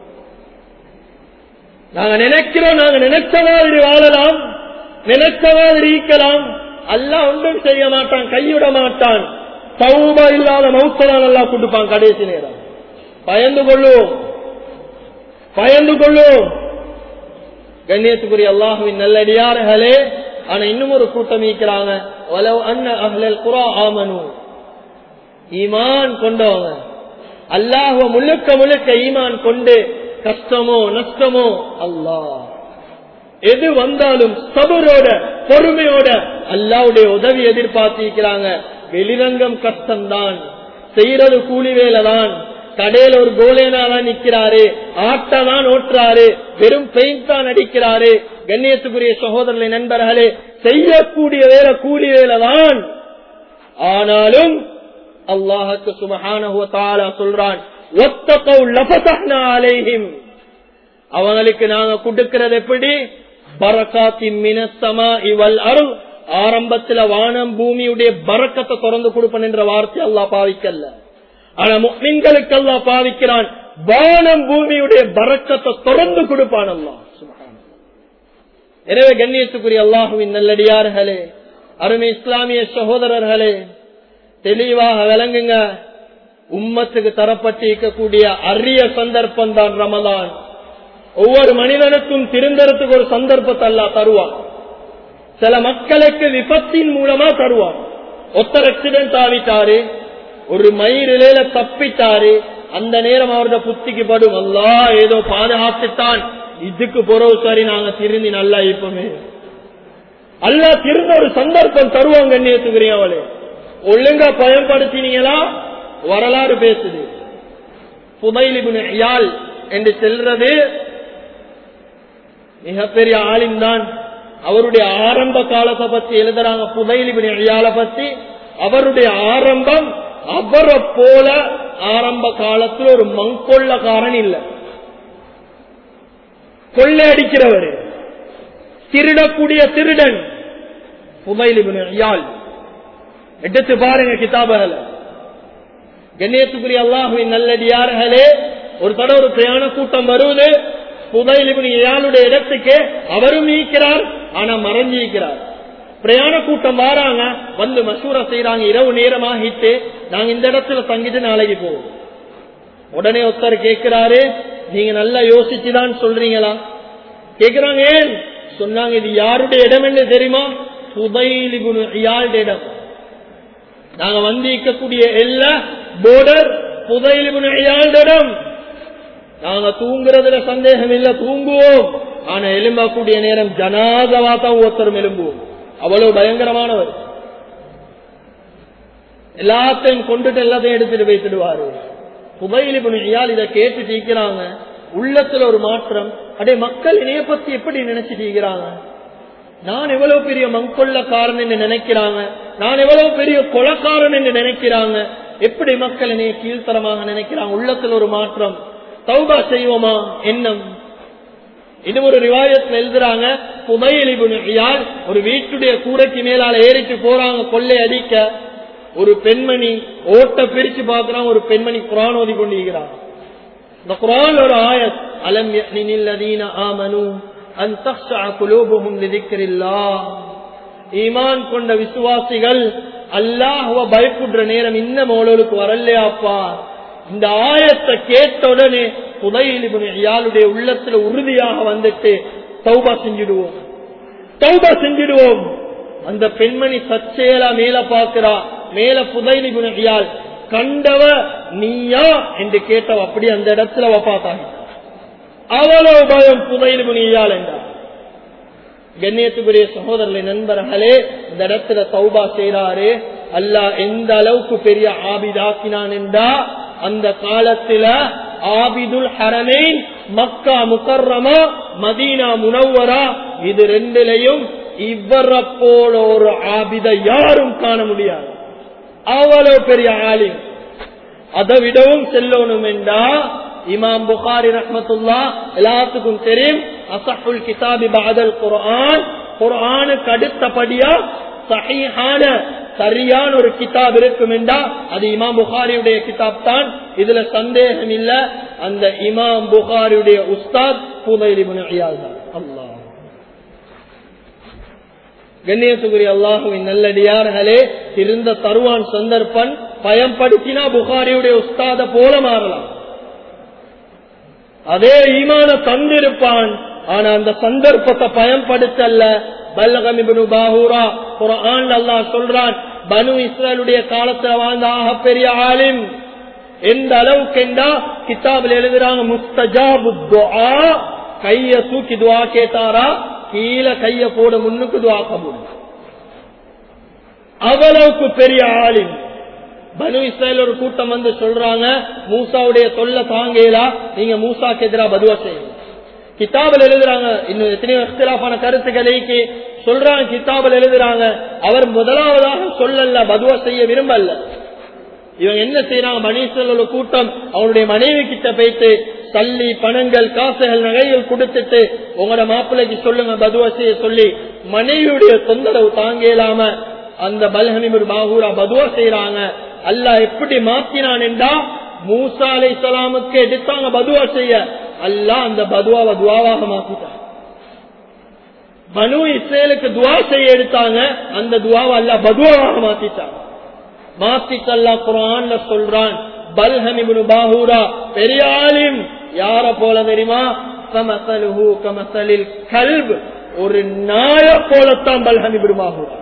நாங்க நினைக்கிறோம் நாங்க நினைச்ச மாதிரி வாழலாம் நினைச்ச மாதிரி ஈக்கலாம் அல்ல ஒன்றும் செய்ய மாட்டான் கைவிட மாட்டான் சௌபா இல்லாத மௌத்ததான் நல்லா கொடுப்பான் கடைசி நேரம் பயந்து கொள்ளும் பயந்து கொள்ளும் கண்ணியத்துக்குரிய அல்லாஹுவின் நல்லடியார்களே ஆனா இன்னும் ஒரு கூட்டம் ஈக்கிறாங்க குரா ஆமனு ஈமான் கொண்டவங்க அல்லாஹுவ முழுக்க முழுக்க ஈமான் கொண்டு கஷ்டமோ நஷ்டமோ அல்லாஹ் எது வந்தாலும் சபரோட பொறுமையோட அல்லாவுடைய உதவி எதிர்பார்த்திருக்கிறாங்க வெளிரங்கம் கஷ்டம்தான் செய்யறது கூலி வேலை தான் கடையில ஒரு கோலேனாதான் நிக்கிறாரு ஆட்டதான் ஓட்டுறாரு வெறும் பெயிண்ட் தான் அடிக்கிறாரு கண்ணியத்துக்குரிய சகோதரர்களை நண்பர்களே செய்யக்கூடிய வேலை கூலி வேலை தான் ஆனாலும் அல்லாஹுக்கு சுபஹான சொல்றான் அவங்களுக்கு நாங்க கொடுக்கிறது எப்படி பரக்காத்தின் மினசமா இவள் அருள் ஆரம்பத்துல வானம் பூமியுடைய பறக்கத்தை திறந்து கொடுப்பன் என்ற வார்த்தை அல்லா பாவிக்கல்ல ஆனா மீன்களுக்கு அல்லா பாவிக்கிறான் வானம் பூமியுடைய பறக்கத்தை திறந்து கொடுப்பான் அல்லா எனவே கண்ணியத்துக்குரிய அல்லாஹுவின் நல்லடியார்களே அருமை இஸ்லாமிய சகோதரர்களே தெளிவாக விளங்குங்க உம்மத்துக்கு தரப்பட்டு இருக்கக்கூடிய அரிய சந்தர்ப்பம் தான் ரமதான் ஒவ்வொரு மனிதனுக்கும் திருந்தறதுக்கு ஒரு சந்தர்ப்பத்தை அல்லா தருவான் சில மக்களுக்கு விபத்தின் மூலமா தருவான் ஒத்தர் ஆக்சிடென்ட் ஆவிட்டாரு ஒரு மயிரிலேல தப்பிட்டாரு அந்த நேரம் அவருடைய புத்திக்கு படும் அல்லா ஏதோ பாதுகாத்துத்தான் இதுக்கு பொறவு சரி நாங்க திருந்தி நல்லா இப்பமே அல்லா திருந்த ஒரு சந்தர்ப்பம் தருவாங்க கண்ணியத்துக்குரிய அவளே ஒழுங்கா பயன்படுத்தினீங்களா வரலாறு பேசுது புதைலிபுன் யாழ் என்று செல்றது மிகப்பெரிய ஆளின் தான் அவருடைய ஆரம்ப காலத்தை பத்தி எழுதுறாங்க புதைலிபின் ஐயால பத்தி அவருடைய ஆரம்பம் அவரை போல ஆரம்ப காலத்தில் ஒரு மங்கொள்ளக்காரன் இல்ல கொள்ளை அடிக்கிறவர் திருடக்கூடிய திருடன் புதைலிபின் ஐயாள் எடுத்து பாருங்க கிதாபுகளை கண்ணியத்துக்குரிய அல்லாஹுவின் நல்லடியார்களே ஒரு தடவை ஒரு பிரயாண கூட்டம் வருவது புதையிலுடைய இடத்துக்கு அவரும் நீக்கிறார் ஆனா மறைஞ்சிருக்கிறார் பிரயாண கூட்டம் வாராங்க வந்து மசூரா செய்யறாங்க இரவு நேரமாகிட்டு நாங்க இந்த இடத்துல தங்கிட்டு நாளைக்கு போவோம் உடனே ஒருத்தர் கேட்கிறாரு நீங்க நல்லா யோசிச்சுதான் சொல்றீங்களா கேக்குறாங்க ஏன் சொன்னாங்க இது யாருடைய இடம் என்று தெரியுமா புதையிலிபுன் இடம் நாங்க வந்து இருக்கக்கூடிய எல்லா போர்டர் புதையிலிபுன் இடம் நாங்க தூங்குறதுல சந்தேகம் இல்ல தூங்குவோம் ஆனா எலும்பக்கூடிய நேரம் ஜனாதவா தான் ஒருத்தரும் எலும்புவோம் அவ்வளவு பயங்கரமானவர் எல்லாத்தையும் கொண்டுட்டு எல்லாத்தையும் எடுத்துட்டு வைத்துடுவாரு புகையிலிபுனியால் இதை கேட்டு தீக்கிறாங்க உள்ளத்துல ஒரு மாற்றம் அடே மக்கள் இணைய பத்தி எப்படி நினைச்சு தீக்கிறாங்க நான் எவ்வளவு பெரிய மங்கொள்ளக்காரன் என்று நினைக்கிறாங்க நான் எவ்வளவு பெரிய கொலக்காரன் என்று நினைக்கிறாங்க எப்படி மக்கள் என்னைய கீழ்த்தரமாக நினைக்கிறாங்க உள்ளத்துல ஒரு மாற்றம் தௌபா செய்வோமா எண்ணம் இன்னும் ஒரு ரிவாயத்தில் எழுதுறாங்க புதையலிபுனியால் ஒரு வீட்டுடைய கூரைக்கு மேலால ஏறிட்டு போறாங்க கொள்ளை அடிக்க ஒரு பெண்மணி ஓட்ட பிரிச்சு பார்க்கிறான் ஒரு பெண்மணி குரான் ஓதி கொண்டிருக்கிறான் இந்த குரான் ஒரு ஆயத் அலம் யக்னில்லதீன ஆமனு அன் தக்ஷா குலூபுஹும் லிதிக்ரில்லாஹ் ஈமான் கொண்ட விசுவாசிகள் அல்லாஹ்வ பயப்படுற நேரம் இன்னும் அவளுக்கு வரலையாப்பா இந்த ஆயத்தை கேட்ட உடனே புதையிலுடைய உள்ளத்துல உறுதியாக வந்துட்டு தௌபா செஞ்சிடுவோம் தௌபா செஞ்சிடுவோம் அந்த பெண்மணி சச்சேலா மேல பாக்குறா மேல புதையிலிபுனையால் கண்டவ நீயா என்று கேட்டவ அப்படி அந்த இடத்துல வப்பாத்தாங்க அவ்வளவு பயம் புதையிலிபுனையால் என்றார் கண்ணியத்துக்குரிய சகோதரர்களை நண்பர்களே இந்த இடத்துல தௌபா செய்யறாரு அல்லாஹ் எந்த அளவுக்கு பெரிய ஆபிதாக்கினான் என்றா அந்த காலத்துல ஆபிதுல் ஹரமைன் மக்கா முக்கர்ரமா மதீனா முனவரா இது ரெண்டுலையும் இவரை போல ஒரு ஆபித யாரும் காண முடியாது அவ்வளவு பெரிய ஆலிம் அதை விடவும் செல்லணும் என்றா இமாம் புகாரி ரஹமத்துல்லா எல்லாத்துக்கும் தெரியும் அசஹுல் கிதாபி பாதல் குர்ஆன் குர்ஆனுக்கு அடுத்தபடியா சஹீஹான சரியான ஒரு கிதாப் இருக்கும் என்றா அது இமாம் புகாரியுடைய கிதாப் தான் இதுல சந்தேகம் இல்ல அந்த இமாம் புகாரியுடைய உஸ்தாத் புதைலிபுன் ஐயால் தான் அல்லாஹ் கண்ணியத்துக்குரிய அல்லாஹுவின் நல்லடியார்களே இருந்த தருவான் சந்தர்ப்பன் பயன்படுத்தினா புகாரியுடைய உஸ்தாத போல மாறலாம் அதே ஈமான தந்திருப்பான் ஆனா அந்த சந்தர்ப்பத்தை பயன்படுத்தல்ல பல்லகமிபுனு பாஹூரா குரான் அல்லாஹ் சொல்றான் பனு இஸ்ரேலுடைய காலத்துல வாழ்ந்த ஆக பெரிய ஆலிம் எந்த அளவுக்கு என்றா கிதாபில் எழுதுறாங்க முஸ்தஜாபு துஆ கைய தூக்கி துவா கேட்டாரா கீழே கைய போட முன்னுக்கு துவா கபூல் அவ்வளவுக்கு பெரிய ஆலிம் பனு இஸ்ரேல் ஒரு கூட்டம் வந்து சொல்றாங்க மூசாவுடைய தொல்லை தாங்கலா நீங்க மூசாக்கு எதிராக பதுவா செய்யுங்க கிதாபில் எழுதுறாங்க இன்னும் எத்தனையோ இஸ்திலாப்பான கருத்துக்களுக்கு சொல்றாங்க கிதாபில் எழுதுறாங்க அவர் முதலாவதாக சொல்லல பதுவா செய்ய விரும்பல இவங்க என்ன செய்யறாங்க மணீஸ்வரர் ஒரு கூட்டம் அவனுடைய மனைவி கிட்ட போயிட்டு சல்லி பணங்கள் காசுகள் நகைகள் கொடுத்துட்டு உங்களோட மாப்பிள்ளைக்கு சொல்லுங்க பதுவா செய்ய சொல்லி மனைவியுடைய தொந்தரவு தாங்க இயலாம அந்த பல்ஹமிபுர் பாகூரா பதுவா செய்யறாங்க அல்லாஹ் எப்படி மாத்தினான் என்றா மூசா அலை சலாமுக்கு எடுத்தாங்க பதுவா செய்ய அல்லாஹ் அந்த பதுவாவை துவாவாக மாத்திட்டான் பனு இஸ்ரேலுக்கு துவா செய்ய எடுத்தாங்க அந்த துவாவை அல்லாஹ் பதுவாவாக மாத்திட்டான் மாத்திட்டு அல்லாஹ் குரான்ல சொல்றான் பல்ஹமிபுன் பாகூரா பெரிய ஆலிம் யார போல தெரியுமா கமசலுஹு கமசலில் கல்ப் ஒரு நாய போலத்தான் பல்ஹமிபுன் பாகூரா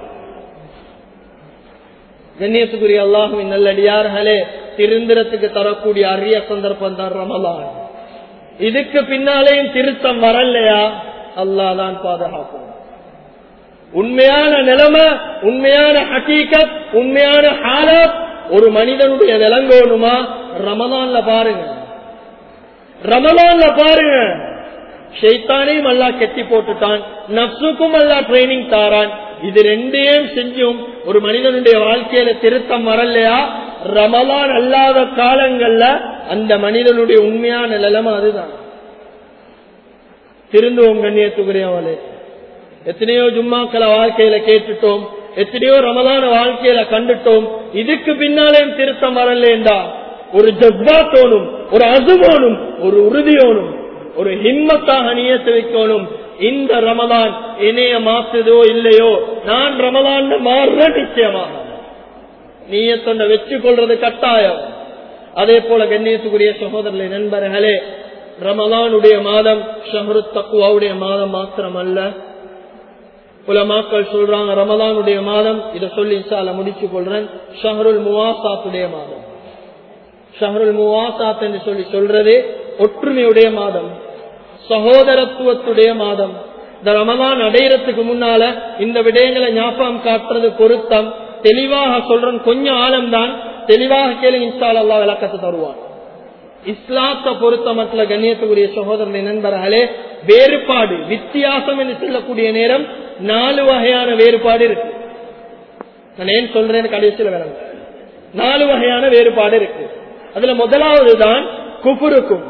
கண்ணியத்துக்குரிய அல்லாஹுவின் நல்லடியார்களே திருந்திரத்துக்கு தரக்கூடிய அரிய சந்தர்ப்பம் தான் ரமலான் இதுக்கு பின்னாலேயும் திருத்தம் வரலையா அல்லாஹ் தான் பாதுகாக்கும் உண்மையான நிலைமை உண்மையான ஹக்கீகத் உண்மையான ஹாலத் ஒரு மனிதனுடைய விளங்கணுமா ரமலான்ல பாருங்க ரமலான்ல பாருங்க ஷைத்தானையும் அல்லா கெட்டி போட்டுட்டான் நப்சுக்கும் அல்லா ட்ரைனிங் தாரான் இது ரெண்டையும் செஞ்சும் ஒரு மனிதனுடைய வாழ்க்கையில திருத்தம் வரலையா ரமலான் அல்லாத காலங்கள்ல அந்த மனிதனுடைய உண்மையான நிலைமை அதுதான் திருந்துவோம் கண்ணியத்துக்குரியவளே எத்தனையோ ஜும்மாக்களை வாழ்க்கையில கேட்டுட்டோம் எத்தனையோ ரமலான வாழ்க்கையில கண்டுட்டோம் இதுக்கு பின்னாலேயும் திருத்தம் வரலேண்டா ஒரு ஜஸ்பா தோணும் ஒரு அசுபோனும் ஒரு உறுதியோனும் ஒரு ஹிம்மத்தாக நியத்து வைக்கணும் இந்த ரமலான் இணைய மாத்துதோ இல்லையோ நான் ரமலான் மாறுற நிச்சயமாக நீயத்தொண்ட வச்சு கொள்றது கட்டாயம் அதே போல கண்ணியத்துக்குரிய சகோதரர்களே நண்பர்களே ரமலானுடைய மாதம் ஷஹரு தக்குவாவுடைய மாதம் மாத்திரம் அல்ல உலமாக்கள் சொல்றாங்க ரமலானுடைய மாதம் இதை சொல்லி இன்ஷால முடிச்சு கொள்றேன் ஷஹருல் முவாசாத்துடைய மாதம் ஷஹருல் முவாசாத் என்று சொல்லி சொல்றது ஒற்றுமையுடைய மாதம் சகோதரத்துவத்துடைய மாதம் இந்த ரமலான் அடையிறதுக்கு முன்னால இந்த விடயங்களை ஞாபகம் காட்டுறது பொருத்தம் தெளிவாக சொல்றேன் கொஞ்சம் ஆழம்தான் தெளிவாக கேளு இன்ஷால் அல்லா விளக்கத்தை தருவான் இஸ்லாத்தை பொறுத்த மட்டும் கண்ணியத்துக்குரிய சகோதரனை நண்பர்களே வேறுபாடு வித்தியாசம் என்று சொல்லக்கூடிய நேரம் நாலு வகையான வேறுபாடு இருக்கு நான் ஏன் சொல்றேன்னு கடைசியில் வேணும் நாலு வகையான வேறுபாடு இருக்கு அதுல முதலாவது தான் குபுருக்கும்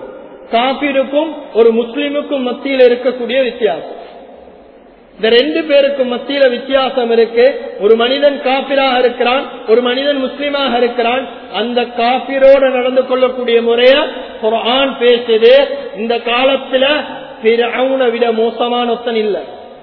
காபிருக்கும் ஒரு முஸ்லிமுக்கும் மத்தியில் இருக்கக்கூடிய வித்தியாசம் இந்த ரெண்டு பேருக்கும் மத்தியில வித்தியாசம் இருக்கு ஒரு மனிதன் காபிராக இருக்கிறான் ஒரு மனிதன் முஸ்லீமாக இருக்கிறான் அந்த காபிரோட நடந்து கொள்ளக்கூடிய முறைய ஒரு ஆண் பேசுது இந்த காலத்துல பிறவுனை விட மோசமான ஒத்தன் இல்லை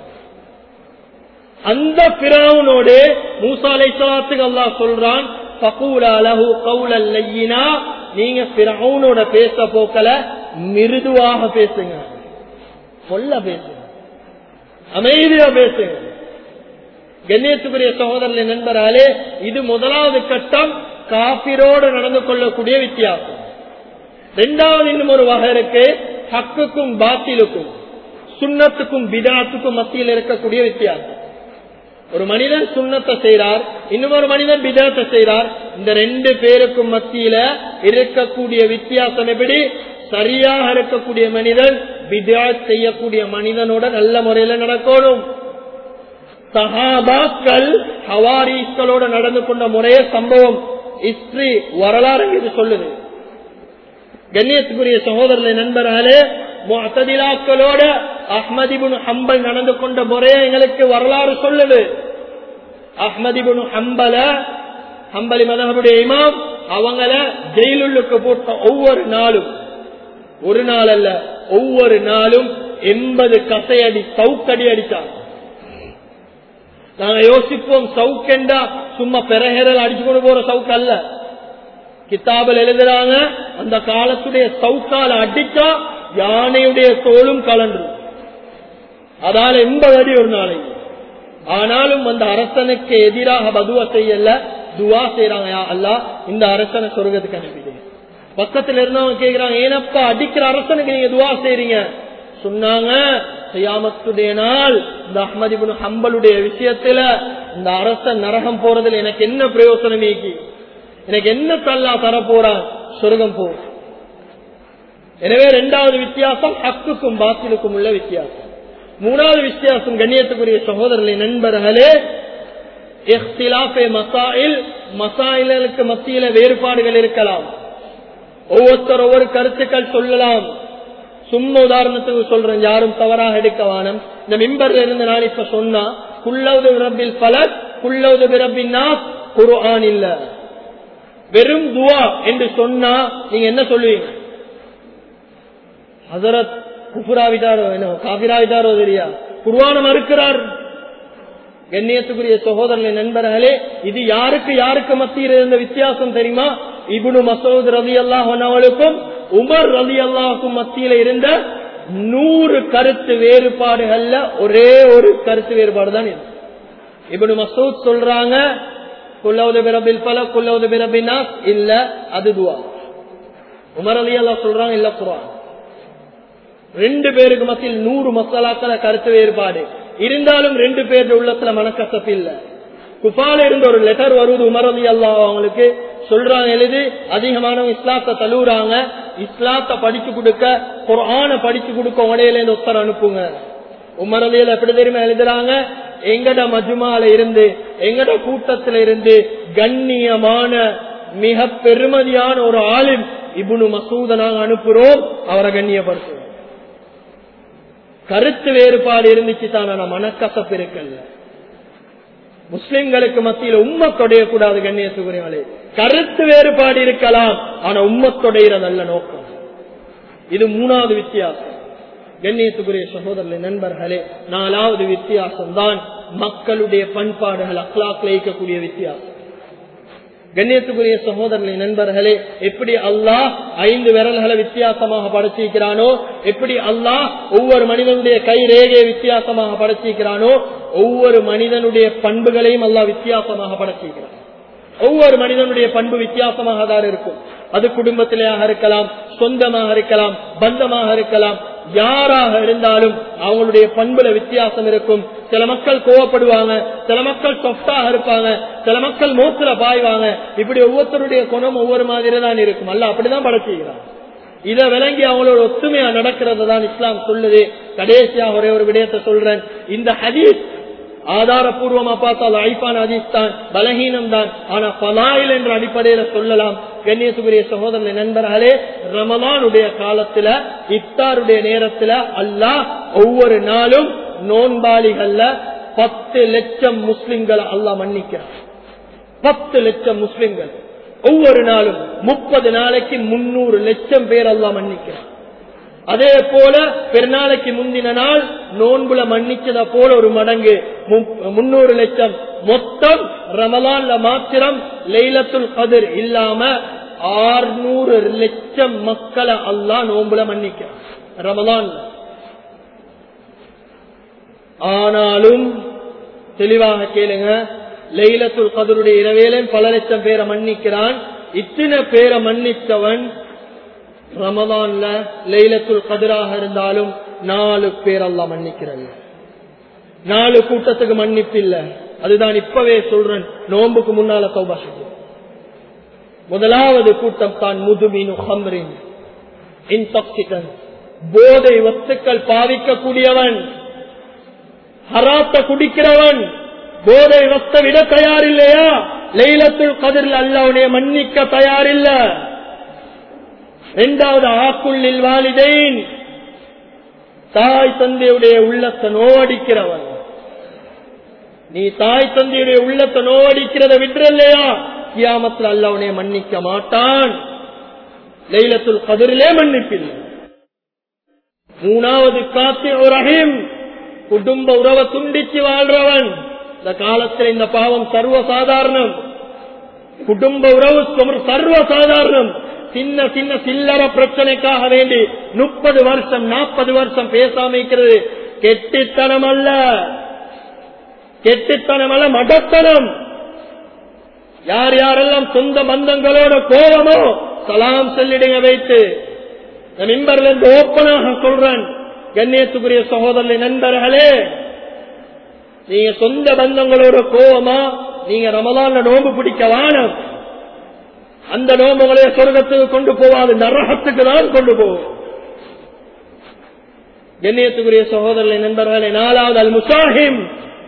அந்த பிறவுனோடு மூசா அலைசலாத்துக்கு அல்லாஹ் சொல்றான் பகூல அலஹு கவுலல் லையினா நீங்க பிறவுனோட பேச போக்கல மிருதுவாக பேசுங்க சொல்ல பேசுங்க அமைதியா பேசுங்க கண்ணியத்துக்குரிய சகோதரர்களை நண்பராலே இது முதலாவது கட்டம் காபிரோடு நடந்து கொள்ளக்கூடிய வித்தியாசம் இரண்டாவது இன்னும் ஒரு வகை இருக்கு ஹக்குக்கும் பாத்திலுக்கும் சுண்ணத்துக்கும் பிதாத்துக்கும் மத்தியில் இருக்கக்கூடிய வித்தியாசம் ஒரு மனிதன் சுண்ணத்தை செய்கிறார் இன்னும் ஒரு மனிதன் பிதாத்தை செய்கிறார் இந்த ரெண்டு பேருக்கும் மத்தியில இருக்கக்கூடிய வித்தியாசம் எப்படி சரியாக இருக்கக்கூடிய மனிதன் பிதாத் செய்யக்கூடிய மனிதனோட நல்ல முறையில நடக்கணும் சஹாபாக்கள் ஹவாரீஸ்களோட நடந்து கொண்ட முறைய சம்பவம் ஹிஸ்டரி வரலாறு இது சொல்லுது கண்ணியத்துக்குரிய சகோதரர்களை நண்பர்களே முத்ததிலாக்களோட அஹ்மதிபுன் ஹம்பல் நடந்து கொண்ட முறையை எங்களுக்கு வரலாறு சொல்லுது அஹ்மதிபுன் ஹம்பல ஹம்பலி மதகபுடைய இமாம் அவங்கள ஜெயிலுக்கு போட்ட ஒவ்வொரு நாளும் ஒரு நாள் அல்ல ஒவ்வொரு நாளும் எண்பது கசையடி சவுக்கடி அடித்தாங்க நாங்க யோசிப்போம் சவுக்கெண்டா சும்மா பெரஹெரல் அடிச்சு கொண்டு போற சவுக்கு அல்ல கித்தாபில் எழுதுறாங்க அந்த காலத்துடைய சவுக்கால அடிச்சா யானையுடைய தோளும் கலன்று அதால எண்பது அடி ஒரு நாளைக்கு ஆனாலும் அந்த அரசனுக்கு எதிராக பதுவா செய்யல துவா செய்யறாங்க அல்ல இந்த அரசனை சொர்க்கத்துக்கு அனுப்பிடுங்க பக்கத்துல இருந்தவங்க கேக்குறாங்க ஏனப்பா அடிக்கிற அரசனுக்கு நீங்க துவா செய்றீங்க சொன்னாங்க செய்யாமத்துடைய நாள் இந்த அஹமதிபுன் ஹம்பலுடைய விஷயத்துல இந்த அரசன் நரகம் போறதுல எனக்கு என்ன பிரயோசனம் நீக்கி எனக்கு என்ன தல்லா தர போறான் சொர்க்கம் போ எனவே இரண்டாவது வித்தியாசம் ஹக்குக்கும் பாத்திலுக்கும் உள்ள வித்தியாசம் மூணாவது வித்தியாசம் கண்ணியத்துக்குரிய சகோதரர்களை நண்பர்களே மசாயில் மசாயிலுக்கு மத்தியில வேறுபாடுகள் இருக்கலாம் ஒவ்வொருத்தர் ஒவ்வொரு கருத்துக்கள் சொல்லலாம் சும்மா உதாரணத்துக்கு சொல்றேன் யாரும் தவறாக எடுக்க வானம் இந்த மிம்பர்ல இருந்து நான் இப்ப சொன்னா குள்ளவுது ரப்பில் பலர் குள்ளவுது பிரபின்னா குர்ஆன் இல்ல வெறும் துவா என்று சொன்னா நீங்க என்ன சொல்லுவீங்க ஹசரத் குஃபுராவிட்டாரோ என்ன காபிராவிட்டாரோ தெரியா குர்வான மறுக்கிறார் கண்ணியத்துக்குரிய சகோதரனை நண்பர்களே இது யாருக்கு யாருக்கு மத்தியில் இருந்த வித்தியாசம் தெரியுமா இபுனு மசூத் ரவி அல்லாஹனுக்கும் உமர் ரவி அல்லாஹுக்கும் மத்தியில இருந்த நூறு கருத்து வேறுபாடுகள்ல ஒரே ஒரு கருத்து வேறுபாடு தான் இது இபுனு மசூத் சொல்றாங்க குல்லவுது பிரபில் பல குல்லவுது பிரபினா இல்ல அது துவா உமர் அலி அல்லா சொல்றாங்க இல்ல குரான் ரெண்டு பேருக்கு மத்தியில் நூறு மசாலாக்கள கருத்து வேறுபாடு இருந்தாலும் ரெண்டு பேர் உள்ளத்துல மனக்கசப்பு இல்ல குஃபால இருந்து ஒரு லெட்டர் வருவது உமரதி அல்லா அவங்களுக்கு சொல்றாங்க எழுது அதிகமானவங்க இஸ்லாத்தை தழுவுறாங்க இஸ்லாத்தை படிச்சு கொடுக்க குரான படிச்சு கொடுக்க உடையில இருந்து ஒத்தர் அனுப்புங்க உமரலியில எப்படி தெரியுமா எழுதுறாங்க எங்கட மஜுமால இருந்து எங்கட கூட்டத்தில இருந்து கண்ணியமான மிக பெருமதியான ஒரு ஆளின் இபுனு மசூத நாங்க அனுப்புறோம் அவரை கண்ணியப்படுத்துவோம் கருத்து வேறுபாடு இருந்துச்சு தான் மனக்கசப்பு இருக்கல்ல முஸ்லிம்களுக்கு மத்தியில் உம்மத்தொடைய கூடாது கண்ணியத்துக்குரியவளே கருத்து வேறுபாடு இருக்கலாம் ஆனா உம்மத்தொடையிற நல்ல நோக்கம் இது மூணாவது வித்தியாசம் கண்ணியத்துக்குரிய சகோதரர்களே நண்பர்களே நாலாவது வித்தியாசம் தான் மக்களுடைய பண்பாடுகள் அக்லாக்ல இருக்கக்கூடிய வித்தியாசம் கண்ணியத்துக்குரிய சகோதரர்களை நண்பர்களே எப்படி அல்லாஹ் ஐந்து விரல்களை வித்தியாசமாக படைச்சிருக்கிறானோ எப்படி அல்லாஹ் ஒவ்வொரு மனிதனுடைய கை ரேகையை வித்தியாசமாக படைச்சிருக்கிறானோ ஒவ்வொரு மனிதனுடைய பண்புகளையும் அல்லாஹ் வித்தியாசமாக படைச்சிருக்கிறான் ஒவ்வொரு மனிதனுடைய பண்பு வித்தியாசமாக தான் இருக்கும் அது குடும்பத்திலேயாக இருக்கலாம் சொந்தமாக இருக்கலாம் பந்தமாக இருக்கலாம் யாராக இருந்தாலும் அவங்களுடைய பண்புல வித்தியாசம் இருக்கும் சில மக்கள் கோவப்படுவாங்க சில மக்கள் சொஃப்டாக இருப்பாங்க சில மக்கள் மூத்துல பாய்வாங்க இப்படி ஒவ்வொருத்தருடைய குணம் ஒவ்வொரு மாதிரி தான் இருக்கும் அல்ல அப்படிதான் படைச்சுக்கிறாங்க இதை விளங்கி அவங்களோட ஒத்துமையா நடக்கிறது தான் இஸ்லாம் சொல்லுது கடைசியா ஒரே ஒரு விடயத்தை சொல்றேன் இந்த ஹதீஸ் ஆதாரபூர்வமா பார்த்தால் ஐபான் ஹதீஸ் தான் பலகீனம் தான் ஆனா பலாயில் என்ற அடிப்படையில சொல்லலாம் கண்ணியத்துக்குரிய சகோதரனை நண்பர்களே ரமலானுடைய காலத்துல இஃப்தாருடைய நேரத்துல அல்லாஹ் ஒவ்வொரு நாளும் நோன்பாளிகள்ல பத்து லட்சம் முஸ்லிம்களை அல்லாஹ் மன்னிக்கிறான் பத்து லட்சம் முஸ்லிம்கள் ஒவ்வொரு நாளும் முப்பது நாளைக்கு முன்னூறு லட்சம் பேர் அல்லாஹ் மன்னிக்கிறான் அதே போல பெருநாளைக்கு முந்தின நாள் நோன்புல மன்னிச்சத போல ஒரு மடங்கு முன்னூறு லட்சம் மொத்தம் ரமலான்ல மாத்திரம் லைலத்துல் கதிர் இல்லாம ஆறுநூறு லட்சம் மக்களை அல்லா நோன்புல மன்னிக்கிறான் ரமலான்ல ஆனாலும் தெளிவாக கேளுங்க லைலத்துல் கதருடைய இரவேலன் பல லட்சம் பேரை மன்னிக்கிறான் இத்தனை பேரை மன்னித்தவன் ரமதான்ல லைலத்துல் கதிராக இருந்தாலும் நாலு பேர் அல்லா மன்னிக்கிறாங்க நாலு கூட்டத்துக்கு மன்னிப்பு இல்ல அதுதான் இப்பவே சொல்றேன் நோம்புக்கு முன்னால சௌபா முதலாவது கூட்டம் தான் முதுமின் ஹம்ரின் இன்டாக்சிகன் போதை வஸ்துக்கள் பாவிக்கக்கூடியவன் ஹராத்த குடிக்கிறவன் போதை வஸ்த விட தயார் இல்லையா லைலத்துல் கதிரில் அல்லாவுடைய மன்னிக்க தயாரில்ல இரண்டாவது ஆக்குள்ளில் வாலிதேன் தாய் தந்தையுடைய உள்ளத்தை நோவடிக்கிறவன் நீ தாய் தந்தையுடைய உள்ளத்தை நோவடிக்கிறத விட்டுறலையா கியாமத்தில் அல்லாவுடைய மன்னிக்க மாட்டான் லைலத்துல் கதிரிலே மன்னிப்பில்லை மூணாவது காத்து ரஹீம் குடும்ப உறவை துண்டிச்சு வாழ்றவன் இந்த காலத்தில் இந்த பாவம் சர்வ சாதாரணம் குடும்ப உறவு சர்வ சாதாரணம் சின்ன சின்ன சில்லற பிரச்சனைக்காக வேண்டி முப்பது வருஷம் நாற்பது வருஷம் பேசாம இருக்கிறது கெட்டித்தனம் அல்ல கெட்டித்தனம் அல்ல மடத்தனம் யார் யாரெல்லாம் சொந்த பந்தங்களோட கோபமோ சலாம் சொல்லிடுங்க வைத்து மிம்பர்ல இருந்து ஓப்பனாக சொல்றேன் கண்ணியத்துக்குரிய சகோதரனை நண்பர்களே நீங்க சொந்த பந்தங்களோட கோவமா நீங்க ரமலான்ல நோம்பு பிடிக்க வானம் அந்த நோம்புகளை சொர்க்கத்துக்கு கொண்டு போவாது நரகத்துக்கு தான் கொண்டு போவோம் கண்ணியத்துக்குரிய சகோதரனை நண்பர்களே நாலாவது அல் முசாஹிம்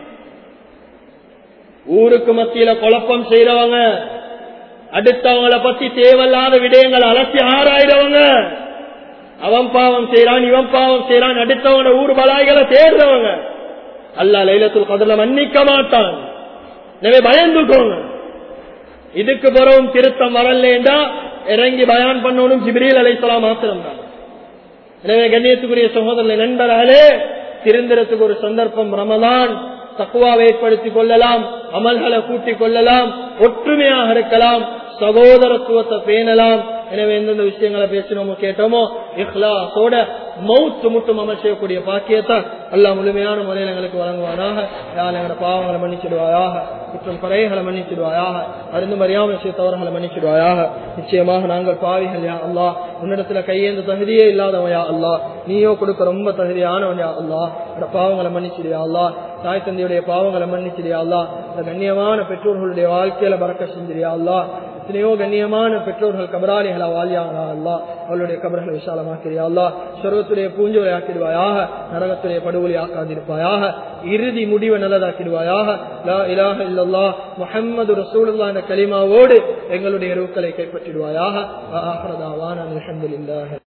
ஊருக்கு மத்தியில குழப்பம் செய்யறவங்க அடுத்தவங்களை பத்தி தேவையில்லாத விடயங்களை அலசி ஆராயிரவங்க அவன் பாவம் செய்யறான் இவன் பாவம் செய்யறான் அடுத்தவங்க ஊர் பலாய்களை தேடுறவங்க அல்லா லைலத்துல் கதிர மன்னிக்க மாட்டான் எனவே பயந்துக்கோங்க இதுக்கு பிறகும் திருத்தம் வரலேண்டா இறங்கி பயான் பண்ணணும் ஜிப்ரீல் அலைசலாம் மாத்திரம் தான் எனவே கண்ணியத்துக்குரிய சகோதரனை நண்பர்களே திருந்திரத்துக்கு ஒரு சந்தர்ப்பம் ரமதான் தக்குவாவை ஏற்படுத்திக் கொள்ளலாம் அமல்களை கூட்டிக் கொள்ளலாம் ஒற்றுமையாக இருக்கலாம் சகோதரத்துவத்தை பேணலாம் எனவே எந்தெந்த விஷயங்களை பேசினோமோ கேட்டோமோ இஹ்லாசோட மவுத்து முட்டும் அமல் செய்யக்கூடிய பாக்கியத்தை அல்லா முழுமையான முறையில் எங்களுக்கு வழங்குவானாக யார் எங்களோட பாவங்களை மன்னிச்சிடுவாயாக குற்றம் குறைகளை மன்னிச்சிடுவாயாக அருந்து மறியாமல் செய்தவர்களை மன்னிச்சிடுவாயாக நிச்சயமாக நாங்கள் பாவிகள் யா அல்லா உன்னிடத்துல கையேந்த தகுதியே இல்லாதவன் யா அல்லா நீயோ கொடுக்க ரொம்ப தகுதியானவன் யா அல்லா இந்த பாவங்களை மன்னிச்சிடுயா அல்லா தாய் தந்தையுடைய பாவங்களை மன்னிச்சிடுயா அல்லா இந்த கண்ணியமான பெற்றோர்களுடைய வாழ்க்கையில பறக்க செஞ்சிரியா அல்லா எத்தனையோ கண்ணியமான பெற்றோர்கள் கபராளிகளா வாழ்யாங்களா அல்லா அவளுடைய கபர்களை விசாலமாக்கிறியா அல்லா சொர்வத்துடைய பூஞ்சோலை ஆக்கிடுவாயாக நரகத்துடைய படுகொலை ஆக்காதிருப்பாயாக இறுதி முடிவை நல்லதாக்கிடுவாயாக லா இலாஹ இல்லல்லா முஹம்மது ரசூலுல்லாஹ் என்ற கலிமாவோடு எங்களுடைய ரூக்களை கைப்பற்றிடுவாயாக ஆஹ்ரதாவான அல்ஹம்துலில்லாஹ்